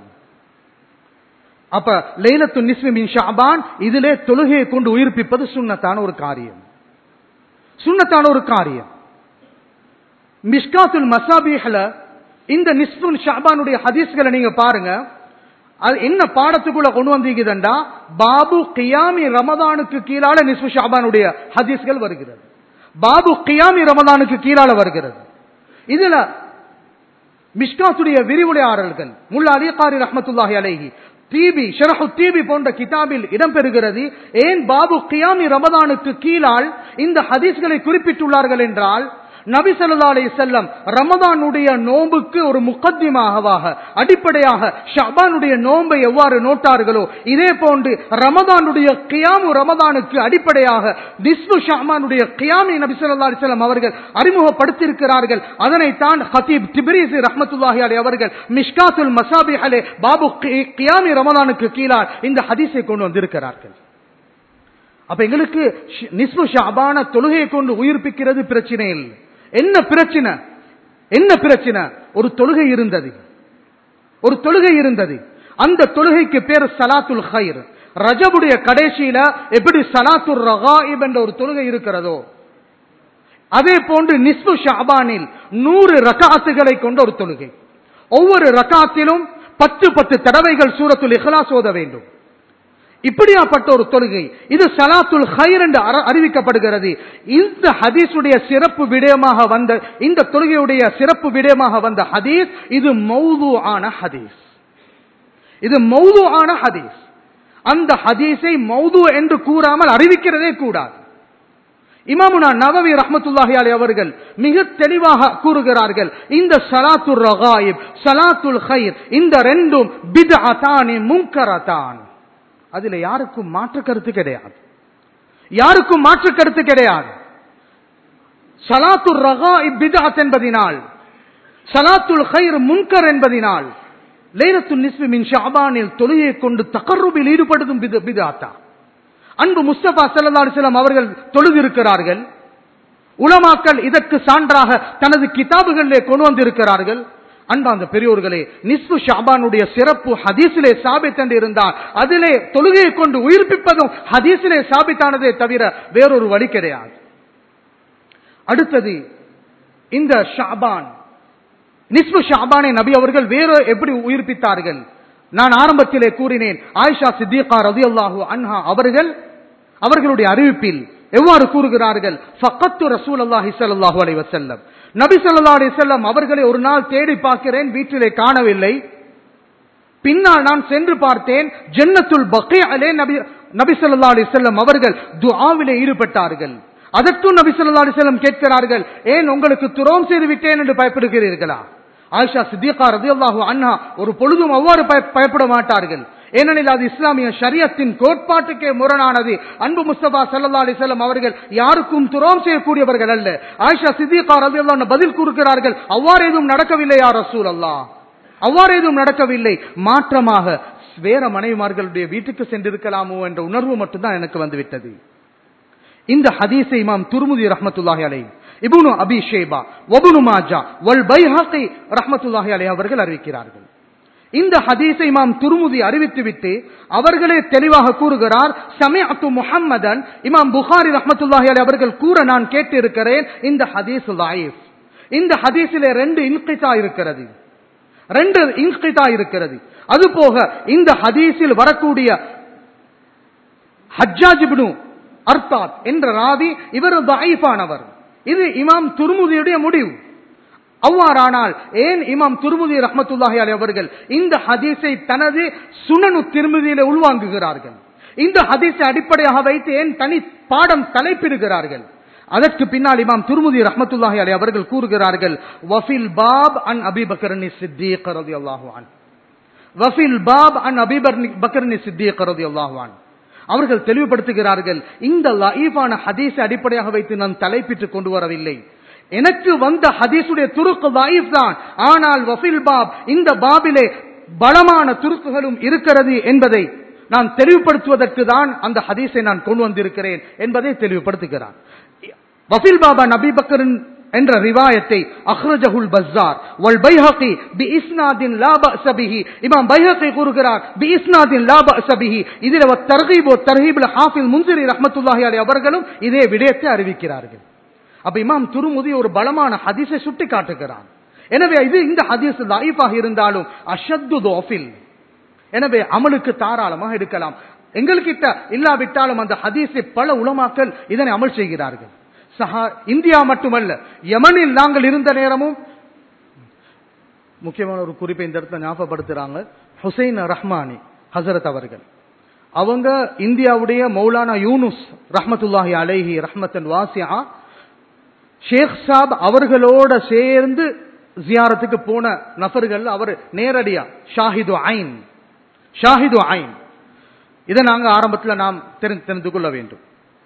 அப்ப லைலத்து நிஸ்வி மின் ஷஅபான் இதிலே தொழுகையை கொண்டு உயிர்ப்பிப்பது சுன்னத்தான ஒரு காரியம் சுன்னத்தான ஒரு காரியம் மிஷ்காத்துல் மசாபிஹல இந்த நிஸ்புல் ஷாபானுடைய ஹதீஸ்களை நீங்க பாருங்க அது என்ன பாடத்துக்குள்ள கொண்டு வந்தீங்கதண்டா பாபு கியாமி ரமதானுக்கு கீழால நிஸ்பு ஷாபானுடைய ஹதீஸ்கள் வருகிறது பாபு கியாமி ரமதானுக்கு கீழால வருகிறது இதுல மிஷ்காத்துடைய விரிவுரையாளர்கள் முல்லா அலிகாரி ரஹமத்துல்லாஹி அலைஹி தீபி ஷரஹு தீபி போன்ற கிதாபில் இடம்பெறுகிறது ஏன் பாபு கியாமி ரமதானுக்கு கீழால் இந்த ஹதீஸ்களை குறிப்பிட்டுள்ளார்கள் என்றால் நபி ஸல்லல்லாஹு அலைஹி வஸல்லம் ரமதானுடைய நோன்புக்கு ஒரு முகத்திமாகவாக அடிப்படையாக ஷஅபானுடைய நோன்பை எவ்வாறு நோட்டார்களோ இதே போன்று ரமதானுடைய கியாமு ரமதானுக்கு அடிப்படையாக நிஸ்பு ஷஅபானுடைய கியாமி நபி ஸல்லல்லாஹு அலைஹி வஸல்லம் அவர்கள் அறிமுகப்படுத்தியிருக்கிறார்கள் அதனை தான் ஹதீப் திப்ரீசி ரஹ்மத்துல்லாஹி அலைஹி அவர்கள் மிஷ்காத்துல் மசாபிஹலே பாபு கி- கியாமி ரமதானுக்கு கீழால் இந்த ஹதீஸை கொண்டு வந்திருக்கிறார்கள் அப்ப எங்களுக்கு ஷ்- நிஸ்பு ஷாபான தொழுகையை கொண்டு உயிர்ப்பிக்கிறது பிரச்சனை இல்லை என்ன பிரச்சனை என்ன பிரச்சனை ஒரு தொழுகை இருந்தது ஒரு தொழுகை இருந்தது அந்த தொழுகைக்கு பேர் சலாத்துல் ஹைர் ரஜபுடைய கடைசியில எப்படி சலாத்துல் ரகாயிப் என்ற ஒரு தொழுகை இருக்கிறதோ அதே போன்று நிஸ்பு ஷாபானில் நூறு ரகாத்துகளை கொண்ட ஒரு தொழுகை ஒவ்வொரு ரகாத்திலும் பத்து பத்து தடவைகள் சூரத்துல் இஹ்லாஸ் ஓத வேண்டும் இப்படியாப்பட்ட ஒரு தொழுகை இது சலாத்துல் ஹைர் என்று அற- அறிவிக்கப்படுகிறது இந்த ஹதீஸுடைய சிறப்பு விடயமாக வந்த இந்த தொழுகையுடைய சிறப்பு விடயமாக வந்த ஹதீஸ் இது மௌது ஆன ஹதீஸ் இது மௌது ஆன ஹதீஸ் அந்த ஹதீஸை மௌது என்று கூறாமல் அறிவிக்கிறதே கூடாது இமாமுனா நவவி ரஹமத்துல்லாஹி அலி அவர்கள் மிக தெளிவாக கூறுகிறார்கள் இந்த சலாத்துல் ரகாயிப் சலாத்துல் ஹைர் இந்த ரெண்டும் பித்அதானி முன்கரதான் அதுல யாருக்கும் மாற்று கருத்து கிடையாது யாருக்கும் மாற்று கருத்து கிடையாது சலாத்துல் ரகாயிப் பித்அத் என்பதினால் சலாத்துல் ஹைர் முன்கர் என்பதினால் லைலத்துல் நிஸ்பி மின் ஷாபானில் தொழுகையை கொண்டு தகர்ருபில் ஈடுபடுதும் பிதாத்தா அன்பு முஸ்தபா சல்லா அலிஸ்லாம் அவர்கள் தொழுதிருக்கிறார்கள் உலமாக்கள் இதற்கு சான்றாக தனது கிதாபுகளிலே கொண்டு வந்திருக்கிறார்கள் அன்பாந்த பெரியோர்களே நிஸ்பு ஷாபானுடைய சிறப்பு ஹதீஸிலே சாபித் என்று இருந்தால் அதிலே தொழுகையை கொண்டு உயிர்ப்பிப்பதும் ஹதீஸிலே சாபித்தானதே தவிர வேறொரு வழி கிடையாது அடுத்தது இந்த ஷாபான் நிஸ்பு ஷாபானை நபி அவர்கள் வேறு எப்படி உயிர்ப்பித்தார்கள் நான் ஆரம்பத்திலே கூறினேன் ஆயிஷா சித்திகா ரதி அல்லாஹூ அன்ஹா அவர்கள் அவர்களுடைய அறிவிப்பில் எவ்வாறு கூறுகிறார்கள் ஃபக்கத்து ரசூல் அல்லாஹி ஸல்லல்லாஹு அலைஹி வஸல்லம் நபி ஸல்லல்லாஹு அலைஹி வஸல்லம் அவர்களை ஒரு நாள் தேடி பார்க்கிறேன் வீட்டிலே காணவில்லை பின்னால் நான் சென்று பார்த்தேன் ஜன்னத்துல் பக்கீஅலே நபி நபி ஸல்லல்லாஹு அலைஹி வஸல்லம் அவர்கள் துஆவிலே ஈடுபட்டார்கள் அதற்கும் நபி ஸல்லல்லாஹு அலைஹி வஸல்லம் கேட்கிறார்கள் ஏன் உங்களுக்கு துரோகம் செய்து விட்டேன் என்று பயப்படுகிறீர்களா ஆயிஷா சித்திகா ரதியல்லாஹு அன்ஹா ஒரு பொழுதும் அவ்வாறு பயப்பட மாட்டார்கள் ஏனெனில் அது இஸ்லாமிய ஷரியத்தின் கோட்பாட்டுக்கே முரணானது அன்பு முஸ்தபா சல்லா அலிசல்லம் அவர்கள் யாருக்கும் துரோகம் செய்யக்கூடியவர்கள் அல்ல ஆயிஷா சித்திகா ரதியல்லாஹு பதில் கூறுகிறார்கள் அவ்வாறு எதுவும் நடக்கவில்லை யார் ரசூல் அல்லாஹ் அவ்வாறு எதுவும் நடக்கவில்லை மாற்றமாக வேற மனைவிமார்களுடைய வீட்டுக்கு சென்றிருக்கலாமோ என்ற உணர்வு மட்டும்தான் எனக்கு வந்துவிட்டது இந்த ஹதீஸை இமாம் துருமுதி ரஹமத்துல்லாஹி அலை இபுனு அபி ஷேபா வபுனு மாஜா வல் பைஹாக்கி ரஹமத்துல்லாஹி அலை அவர்கள் அறிவிக்கிறார்கள் இந்த ஹதீஸை இமாம் துருமுதி அறிவித்துவிட்டு அவர்களே தெளிவாக கூறுகிறார் சமயத்து முஹம்மதன் இமாம் புகாரி ரஹமத்துல்லாஹி அலை அவர்கள் கூற நான் கேட்டு இருக்கிறேன் இந்த ஹதீஸ் லாயிஃப் இந்த ஹதீஸிலே ரெண்டு இன்கிதா இருக்கிறது ரெண்டு இன்கிதா இருக்கிறது அது போக இந்த ஹதீஸில் வரக்கூடிய ஹஜ்ஜாஜிபினு அர்த்தாத் என்ற ராவி இவர் தாயிஃபானவர் இது இமாம் துருமுதியுடைய முடிவு அவ்வாறானால் ஏன் இமாம் துருமுதி ரஹமத்துல்லாஹி அலி அவர்கள் இந்த ஹதீஸை தனது சுனனு திருமதியில உள்வாங்குகிறார்கள் இந்த ஹதீஸை அடிப்படையாக வைத்து ஏன் தனி பாடம் தலைப்பிடுகிறார்கள் அதற்கு பின்னால் இமாம் துருமுதி ரஹமத்துல்லாஹி அலி அவர்கள் கூறுகிறார்கள் வஃபில் பாப் அன் அபிபக்கரனி சித்திக் ரலியல்லாஹு அன் வஃபில் பாப் அன் அபிபர் பக்கரனி சித்திக் ரலியல்லாஹு அன் அவர்கள் தெளிவுபடுத்துகிறார்கள் இந்த லஈஃபான ஹதீஸை அடிப்படையாக வைத்து நான் தலைப்பிட்டு கொண்டு வரவில்லை எனக்கு வந்த ஹதீஸுடைய துருக்கு லாயிஃப் தான் ஆனால் வஃபில் பாப் இந்த பாபிலே பலமான துருக்குகளும் இருக்கிறது என்பதை நான் தெளிவுபடுத்துவதற்கு தான் அந்த ஹதீஸை நான் கொண்டு வந்திருக்கிறேன் என்பதை தெளிவுபடுத்துகிறான் வஃபில் பாபா நபி பக்கரின் என்ற ரிவாயத்தை அஹ்ரஜஹுல் பஸ்ஸார் வல் பைஹகி பி இஸ்னாதின் லா பஅஸ பிஹி இமாம் பைஹகி கூறுகிறார் பி இஸ்னாதின் லா பஅஸ பிஹி இதில வ தர்கீப் வ தர்ஹீபுல் ஹாஃபில் முன்சிரி ரஹ்மத்துல்லாஹி அலைஹி அவர்களும் இதே விடயத்தை அறிவிக்கிறார்கள் அப்ப இமாம் துருமுதி ஒரு பலமான ஹதீஸை சுட்டி காட்டுகிறான் எனவே இது இந்த ஹதீஸ் லைஃபாக இருந்தாலும் அஷத்து தோஃபில் எனவே அமலுக்கு தாராளமாக எடுக்கலாம் எங்கள்கிட்ட இல்லாவிட்டாலும் அந்த ஹதீஸை பல உலமாக்கள் இதனை அமல் செய்கிறார்கள் சஹா இந்தியா மட்டுமல்ல யமனில் நாங்கள் இருந்த நேரமும் முக்கியமான ஒரு குறிப்பை இந்த இடத்துல ஞாபகப்படுத்துறாங்க ஹுசைன் ரஹ்மானி ஹசரத் அவர்கள் அவங்க இந்தியாவுடைய மௌலானா யூனுஸ் ரஹமத்துல்லாஹி அலைஹி ரஹ்மத்தன் வாசியா ஷேக் சாப் அவர்களோட சேர்ந்து ஜியாரத்துக்கு போன நபர்கள் அவர் நேரடியா ஷாஹிது ஐன் ஷாஹிது ஐன் இதை நாங்க ஆரம்பத்தில் நாம் தெரிந்து தெரிந்து கொள்ள வேண்டும்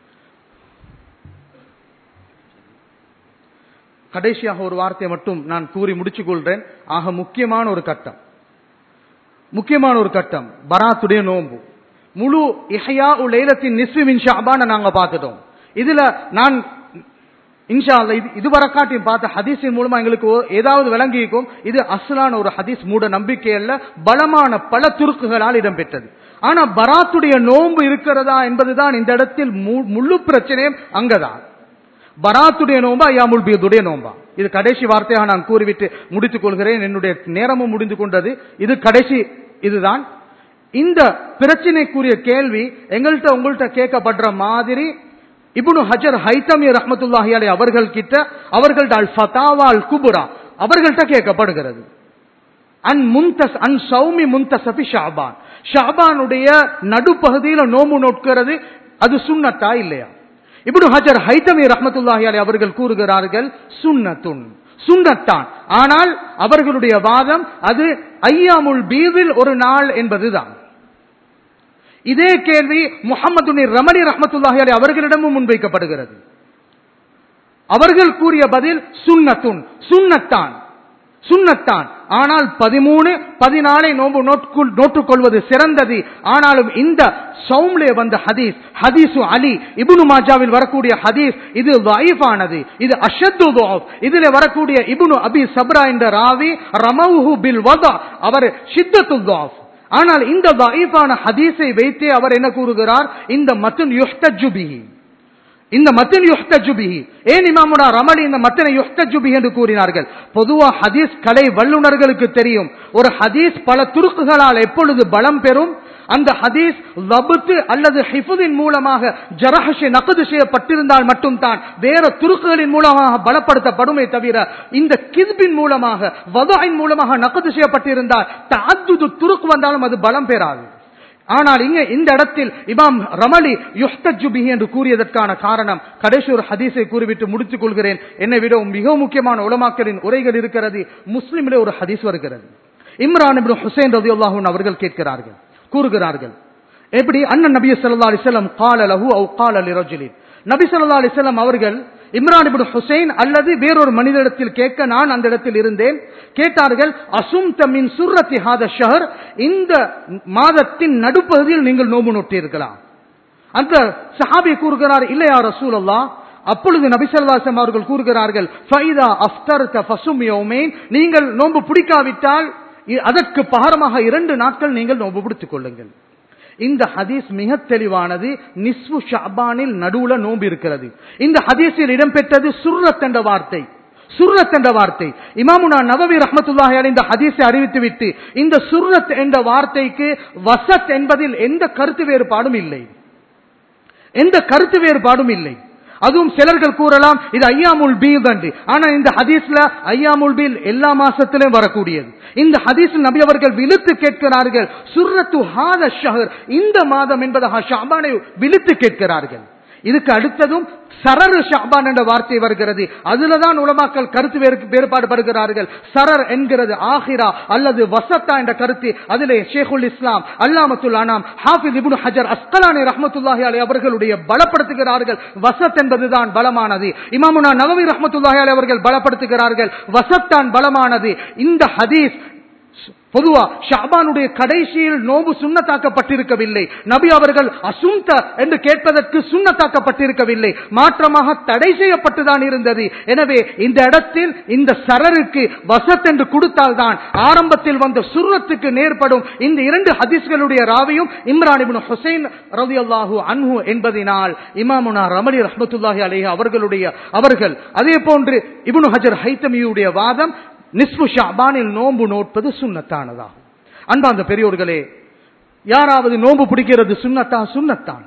கடைசியாக ஒரு வார்த்தையை மட்டும் நான் கூறி முடிச்சுக் கொள்றேன் ஆக முக்கியமான ஒரு கட்டம் முக்கியமான ஒரு கட்டம் பராத்துடைய நோம்பு முழு இஹயா லைலத்தின் நிஸ்வி மின் ஷாபான நாங்க பார்த்துட்டோம் இதுல நான் இன்ஷா அல்ல இது இதுவரை காட்டியும் பார்த்த ஹதீஸின் மூலமா எங்களுக்கு ஏதாவது விளங்கிக்கும் இது அஸ்லான ஒரு ஹதீஸ் மூட நம்பிக்கை அல்ல பலமான பல துருக்குகளால் இடம்பெற்றது ஆனா பராத்துடைய நோன்பு இருக்கிறதா என்பதுதான் இந்த இடத்தில் முழு பிரச்சனையும் அங்கதான் பராத்துடைய நோம்பா ஐயாமுல் பீதுடைய நோம்பா இது கடைசி வார்த்தையாக நான் கூறிவிட்டு முடித்துக் கொள்கிறேன் என்னுடைய நேரமும் முடிந்து கொண்டது இது கடைசி இதுதான் இந்த பிரச்சனைக்குரிய கேள்வி எங்கள்கிட்ட உங்கள்கிட்ட கேட்கப்படுற மாதிரி இப்னு ஹஜர் ஹைத்தமி ரஹமத்துல்லாஹி அலை அவர்கள் கிட்ட அவர்கள்ட்ட அல் ஃபதாவா அல் குபுரா அவர்கள்ட்ட கேட்கப்படுகிறது அன் முந்தஸ் அன் சௌமி முந்தசபி ஷாபான் ஷாபானுடைய நடுப்பகுதியில நோம்பு நோட்கிறது அது சுன்னத்தா இல்லையா இப்னு ஹஜர் ஹைதமி ரஹ்மத்துல்லாஹி அலைஹி அவர்கள் கூறுகிறார்கள் சுன்னத்துன் சுன்னத்தான் ஆனால் அவர்களுடைய வாதம் அது ஐயாமுல் பீதில் ஒரு நாள் என்பதுதான் இதே கேள்வி முகமது ரமணி ரஹ்மத்துல்லாஹி அலைஹி அவர்களிடமும் முன்வைக்கப்படுகிறது அவர்கள் கூறிய பதில் சுன்னத்துன் சுன்னத்தான் சுன்னத்தான் ஆனால் பதிமூணு பதினாலை நோம்பு நோட்குள் நோட்டுக்கொள்வது சிறந்தது ஆனாலும் இந்த சவும்லே வந்த ஹதீஸ் ஹதீசு அலி இபுனு மாஜாவில் வரக்கூடிய ஹதீஸ் இது வைஃபானது இது அஷத்து இதில் வரக்கூடிய இபுனு அபி சப்ரா என்ற ராவி ரமவுஹு பில் வதா அவர் ஷித்தத்து ஆனால் இந்த வைஃபான ஹதீஸை வைத்தே அவர் என்ன கூறுகிறார் இந்த மத்துன் யுஹ்தஜு பிஹி இந்த மத்தின் யுஹ்தஜுபிஹி ஏன் இமாமுனா ரமலி இந்த மத்தினை யுஹ்தஜுபிஹி என்று கூறினார்கள் பொதுவா ஹதீஸ் கலை வல்லுநர்களுக்கு தெரியும் ஒரு ஹதீஸ் பல துருக்குகளால் எப்பொழுது பலம் பெறும் அந்த ஹதீஸ் லபுத்து அல்லது ஹிஃபுதின் மூலமாக ஜரஹஷை நகது செய்யப்பட்டிருந்தால் மட்டும்தான் வேற துருக்குகளின் மூலமாக பலப்படுத்தப்படுமே தவிர இந்த கிஸ்பின் மூலமாக வதாயின் மூலமாக நகது செய்யப்பட்டிருந்தால் தாத்துது துருக்கு வந்தாலும் அது பலம் பெறாது ஆனால் இங்க இந்த இடத்தில் இமாம் ரமலி யுஹ்தஜுபிஹி என்று கூறியதற்கான காரணம் கடைசி ஒரு ஹதீஸை கூறிவிட்டு முடித்துக் கொள்கிறேன் என்னை விட மிக முக்கியமான உலமாக்களின் உரைகள் இருக்கிறது முஸ்லிமிலே ஒரு ஹதீஸ் வருகிறது இம்ரான் இப்னு ஹுசைன் ரதியுல்லாஹு அவர்கள் கேட்கிறார்கள் கூறுகிறார்கள் எப்படி அண்ணன் நபி ஸல்லல்லாஹு அலைஹி வஸல்லம் قال له او قال لرجل நபி ஸல்லல்லாஹு அலைஹி வஸல்லம் அவர்கள் இம்ரான் இப்னு ஹுசைன் அல்லது வேறொரு மனிதரிடத்தில் கேட்க நான் அந்த இடத்தில் இருந்தேன் கேட்டார்கள் அசும் மின் சுர்ரத்தி ஹாத ஷஹர் இந்த மாதத்தின் நடுப்பகுதியில் நீங்கள் நோம்பு நோட்டீர்களா அந்த சஹாபி கூறுகிறார் இல்லையா ரசூல் அல்லா அப்பொழுது நபிசல்லாசம் அவர்கள் கூறுகிறார்கள் ஃபைதா அஃப்தர்த ஃபசும் யௌமைன் நீங்கள் நோன்பு பிடிக்காவிட்டால் இ- அதற்கு பகரமாக இரண்டு நாட்கள் நீங்கள் நோன்பு பிடித்துக் கொள்ளுங்கள் இந்த ஹதீஸ் மிக தெளிவானது நிஸ்பு ஷாபானில் நடுவுல நோன்பு இருக்கிறது இந்த ஹதீஸில் இடம்பெற்றது சுர்ரத் என்ற வார்த்தை சுர்ரத் என்ற வார்த்தை இமாமுனா நவவி ரஹ்மத்துல்லாஹி அலைஹி இந்த ஹதீஸை அறிவித்துவிட்டு இந்த சுர்ரத் என்ற வார்த்தைக்கு வசத் என்பதில் எந்த கருத்து வேறுபாடும் இல்லை எந்த கருத்து வேறுபாடும் இல்லை அதுவும் சிலர்கள் கூறலாம் இது ஐயாமுல் பீல் என்று ஆனா இந்த ஹதீஸ்ல ஐயாமுல் பீல் எல்லா மாசத்திலும் வரக்கூடியது இந்த ஹதீஸில் நபி அவர்கள் விழுத்து கேட்கிறார்கள் சுர்ரத்து ஹாத ஷஹர் இந்த மாதம் என்பதாக ஷாபானை விழுத்து கேட்கிறார்கள் இதுக்கு அடுத்ததும் சரர் ஷாபான் என்ற வார்த்தை வருகிறது அதுலதான் உலமாக்கள் கருத்து வேறு- வேறுபாடு படுகிறார்கள் சரர் என்கிறது ஆஹிரா அல்லது வசத்தா என்ற கருத்து அதிலே ஷேகுல் இஸ்லாம் அல்லாமத்துல் அனாம் ஹாஃபிஸ் இப்னு ஹஜர் அஸ்கலானி ரஹ்மத்துல்லாஹி அலை அவர்களுடைய பலப்படுத்துகிறார்கள் வசத் என்பதுதான் பலமானது இமாமுனா நவவி ரஹ்மத்துல்லாஹி அலை அவர்கள் பலப்படுத்துகிறார்கள் வசத்தான் பலமானது இந்த ஹதீஸ் பொதுவா ஷாபானுடைய கடைசியில் நோம்பு சுண்ணத்தாக்கப்பட்டிருக்கவில்லை நபி அவர்கள் அசுந்த என்று கேட்பதற்கு சுண்ணத்தாக்கப்பட்டிருக்கவில்லை மாற்றமாக தடை செய்யப்பட்டுதான் இருந்தது எனவே இந்த இடத்தில் இந்த சரருக்கு வசத் என்று கொடுத்தால்தான் ஆரம்பத்தில் வந்த சுர்ரத்துக்கு நேர்படும் இந்த இரண்டு ஹதீஸ்களுடைய ராவியும் இம்ரான் இப்னு ஹுசைன் ரலியல்லாஹு அன்ஹு என்பதினால் இமாமுனா ரமலி ரஹ்மத்துல்லாஹி அலைஹி அவர்களுடைய அவர்கள் அதே போன்று இப்னு ஹஜர் ஹைத்தமியுடைய வாதம் நிஸ்பு ஷாபானில் நோன்பு நோட்பது சுன்னத்தானதாகும் அன்பார்ந்த பெரியோர்களே யாராவது நோன்பு பிடிக்கிறது சுன்னத்தா சுன்னத்தான்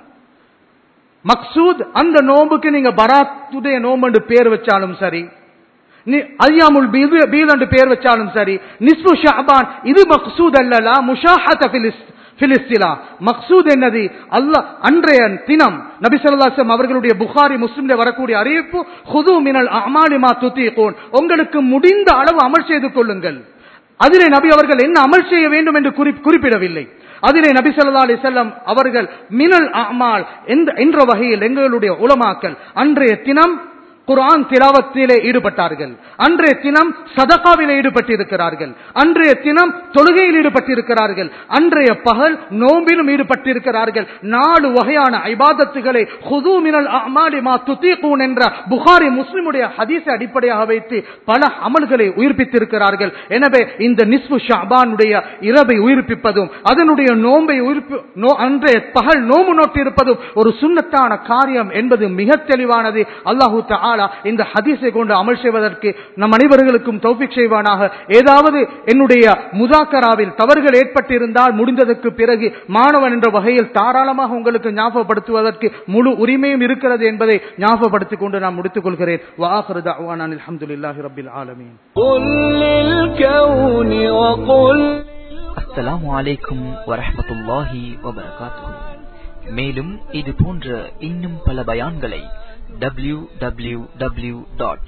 மக்சூத் அந்த நோன்புக்கு நீங்க பராத்துடைய நோம்பு என்று பேர் வச்சாலும் சரி நீ ஐயாமுல் பீது பீது என்று பேர் வச்சாலும் சரி நிஸ்பு ஷாபான் இது மக்சூத் அல்லலா முஷாஹத பிலிஸ் பிலிஸ்திலா மக்சூத் என்னது அல்லாஹ் அன்றைய தினம் நபி ஸல்லல்லாஹு அவர்களுடைய புகாரி முஸ்லிம்ல வரக்கூடிய அறிவிப்பு ஹுது மினல் அமாலி மா துத்தீகூன் உங்களுக்கு முடிந்த அளவு அமல் செய்து கொள்ளுங்கள் அதிலே நபி அவர்கள் என்ன அமல் செய்ய வேண்டும் என்று குறி- குறிப்பிடவில்லை அதிலே நபி ஸல்லல்லாஹு அலைஹி வஸல்லம் அவர்கள் மினல் அமால் என்ற என்ற வகையில் எங்களுடைய உலமாக்கள் அன்றைய தினம் குர்ஆன் திலாவத்திலே ஈடுபட்டார்கள் அன்றைய தினம் சதகாவிலே ஈடுபட்டிருக்கிறார்கள் அன்றைய தினம் தொழுகையில் ஈடுபட்டிருக்கிறார்கள் அன்றைய பகல் நோம்பிலும் ஈடுபட்டிருக்கிறார்கள் நாலு வகையான ஐபாதத்துகளை ஹுது மினல் அமாலி மா துத்தீகூன் என்ற புகாரி முஸ்லிமுடைய ஹதீஸை அடிப்படையாக வைத்து பல அமல்களை உயிர்ப்பித்திருக்கிறார்கள் எனவே இந்த நிஸ்பு ஷாபானுடைய இரவை உயிர்ப்பிப்பதும் அதனுடைய நோன்பை உயிர்ப்பி நோ- அன்றைய பகல் நோம்பு நோட்டிருப்பதும் ஒரு சுன்னத்தான காரியம் என்பது மிக தெளிவானது அல்லாஹு தஆலா தாலா இந்த ஹதீஸை கொண்டு அமல் செய்வதற்கு நம் அனைவர்களுக்கும் தௌஃபிக் செய்வானாக ஏதாவது என்னுடைய முதாக்கராவில் தவறுகள் ஏற்பட்டிருந்தால் முடிந்ததற்கு பிறகு மாணவன் என்ற வகையில் தாராளமாக உங்களுக்கு ஞாபகப்படுத்துவதற்கு முழு உரிமையும் இருக்கிறது என்பதை ஞாபகப்படுத்திக் கொண்டு நான் முடித்துக் கொள்கிறேன் வாஹரு தஅவானா அல்ஹம்துலில்லாஹி ரப்பில் ஆலமீன் قل للكون وقل அஸ்ஸலாமு அலைக்கும் வரஹ்மத்துல்லாஹி வபரகாத்துஹு மேலும் இது போன்ற இன்னும் பல பயான்களை W W W dot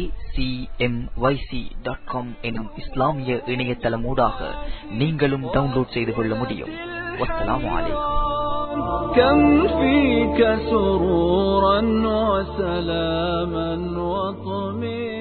dot com எனும் இஸ்லாமிய இணையதளமூடாக நீங்களும் டவுன்லோட் செய்து கொள்ள முடியும் வஸ்ஸலாமு அலைக்கும் كم فيك سرورا وسلاما وطمئنا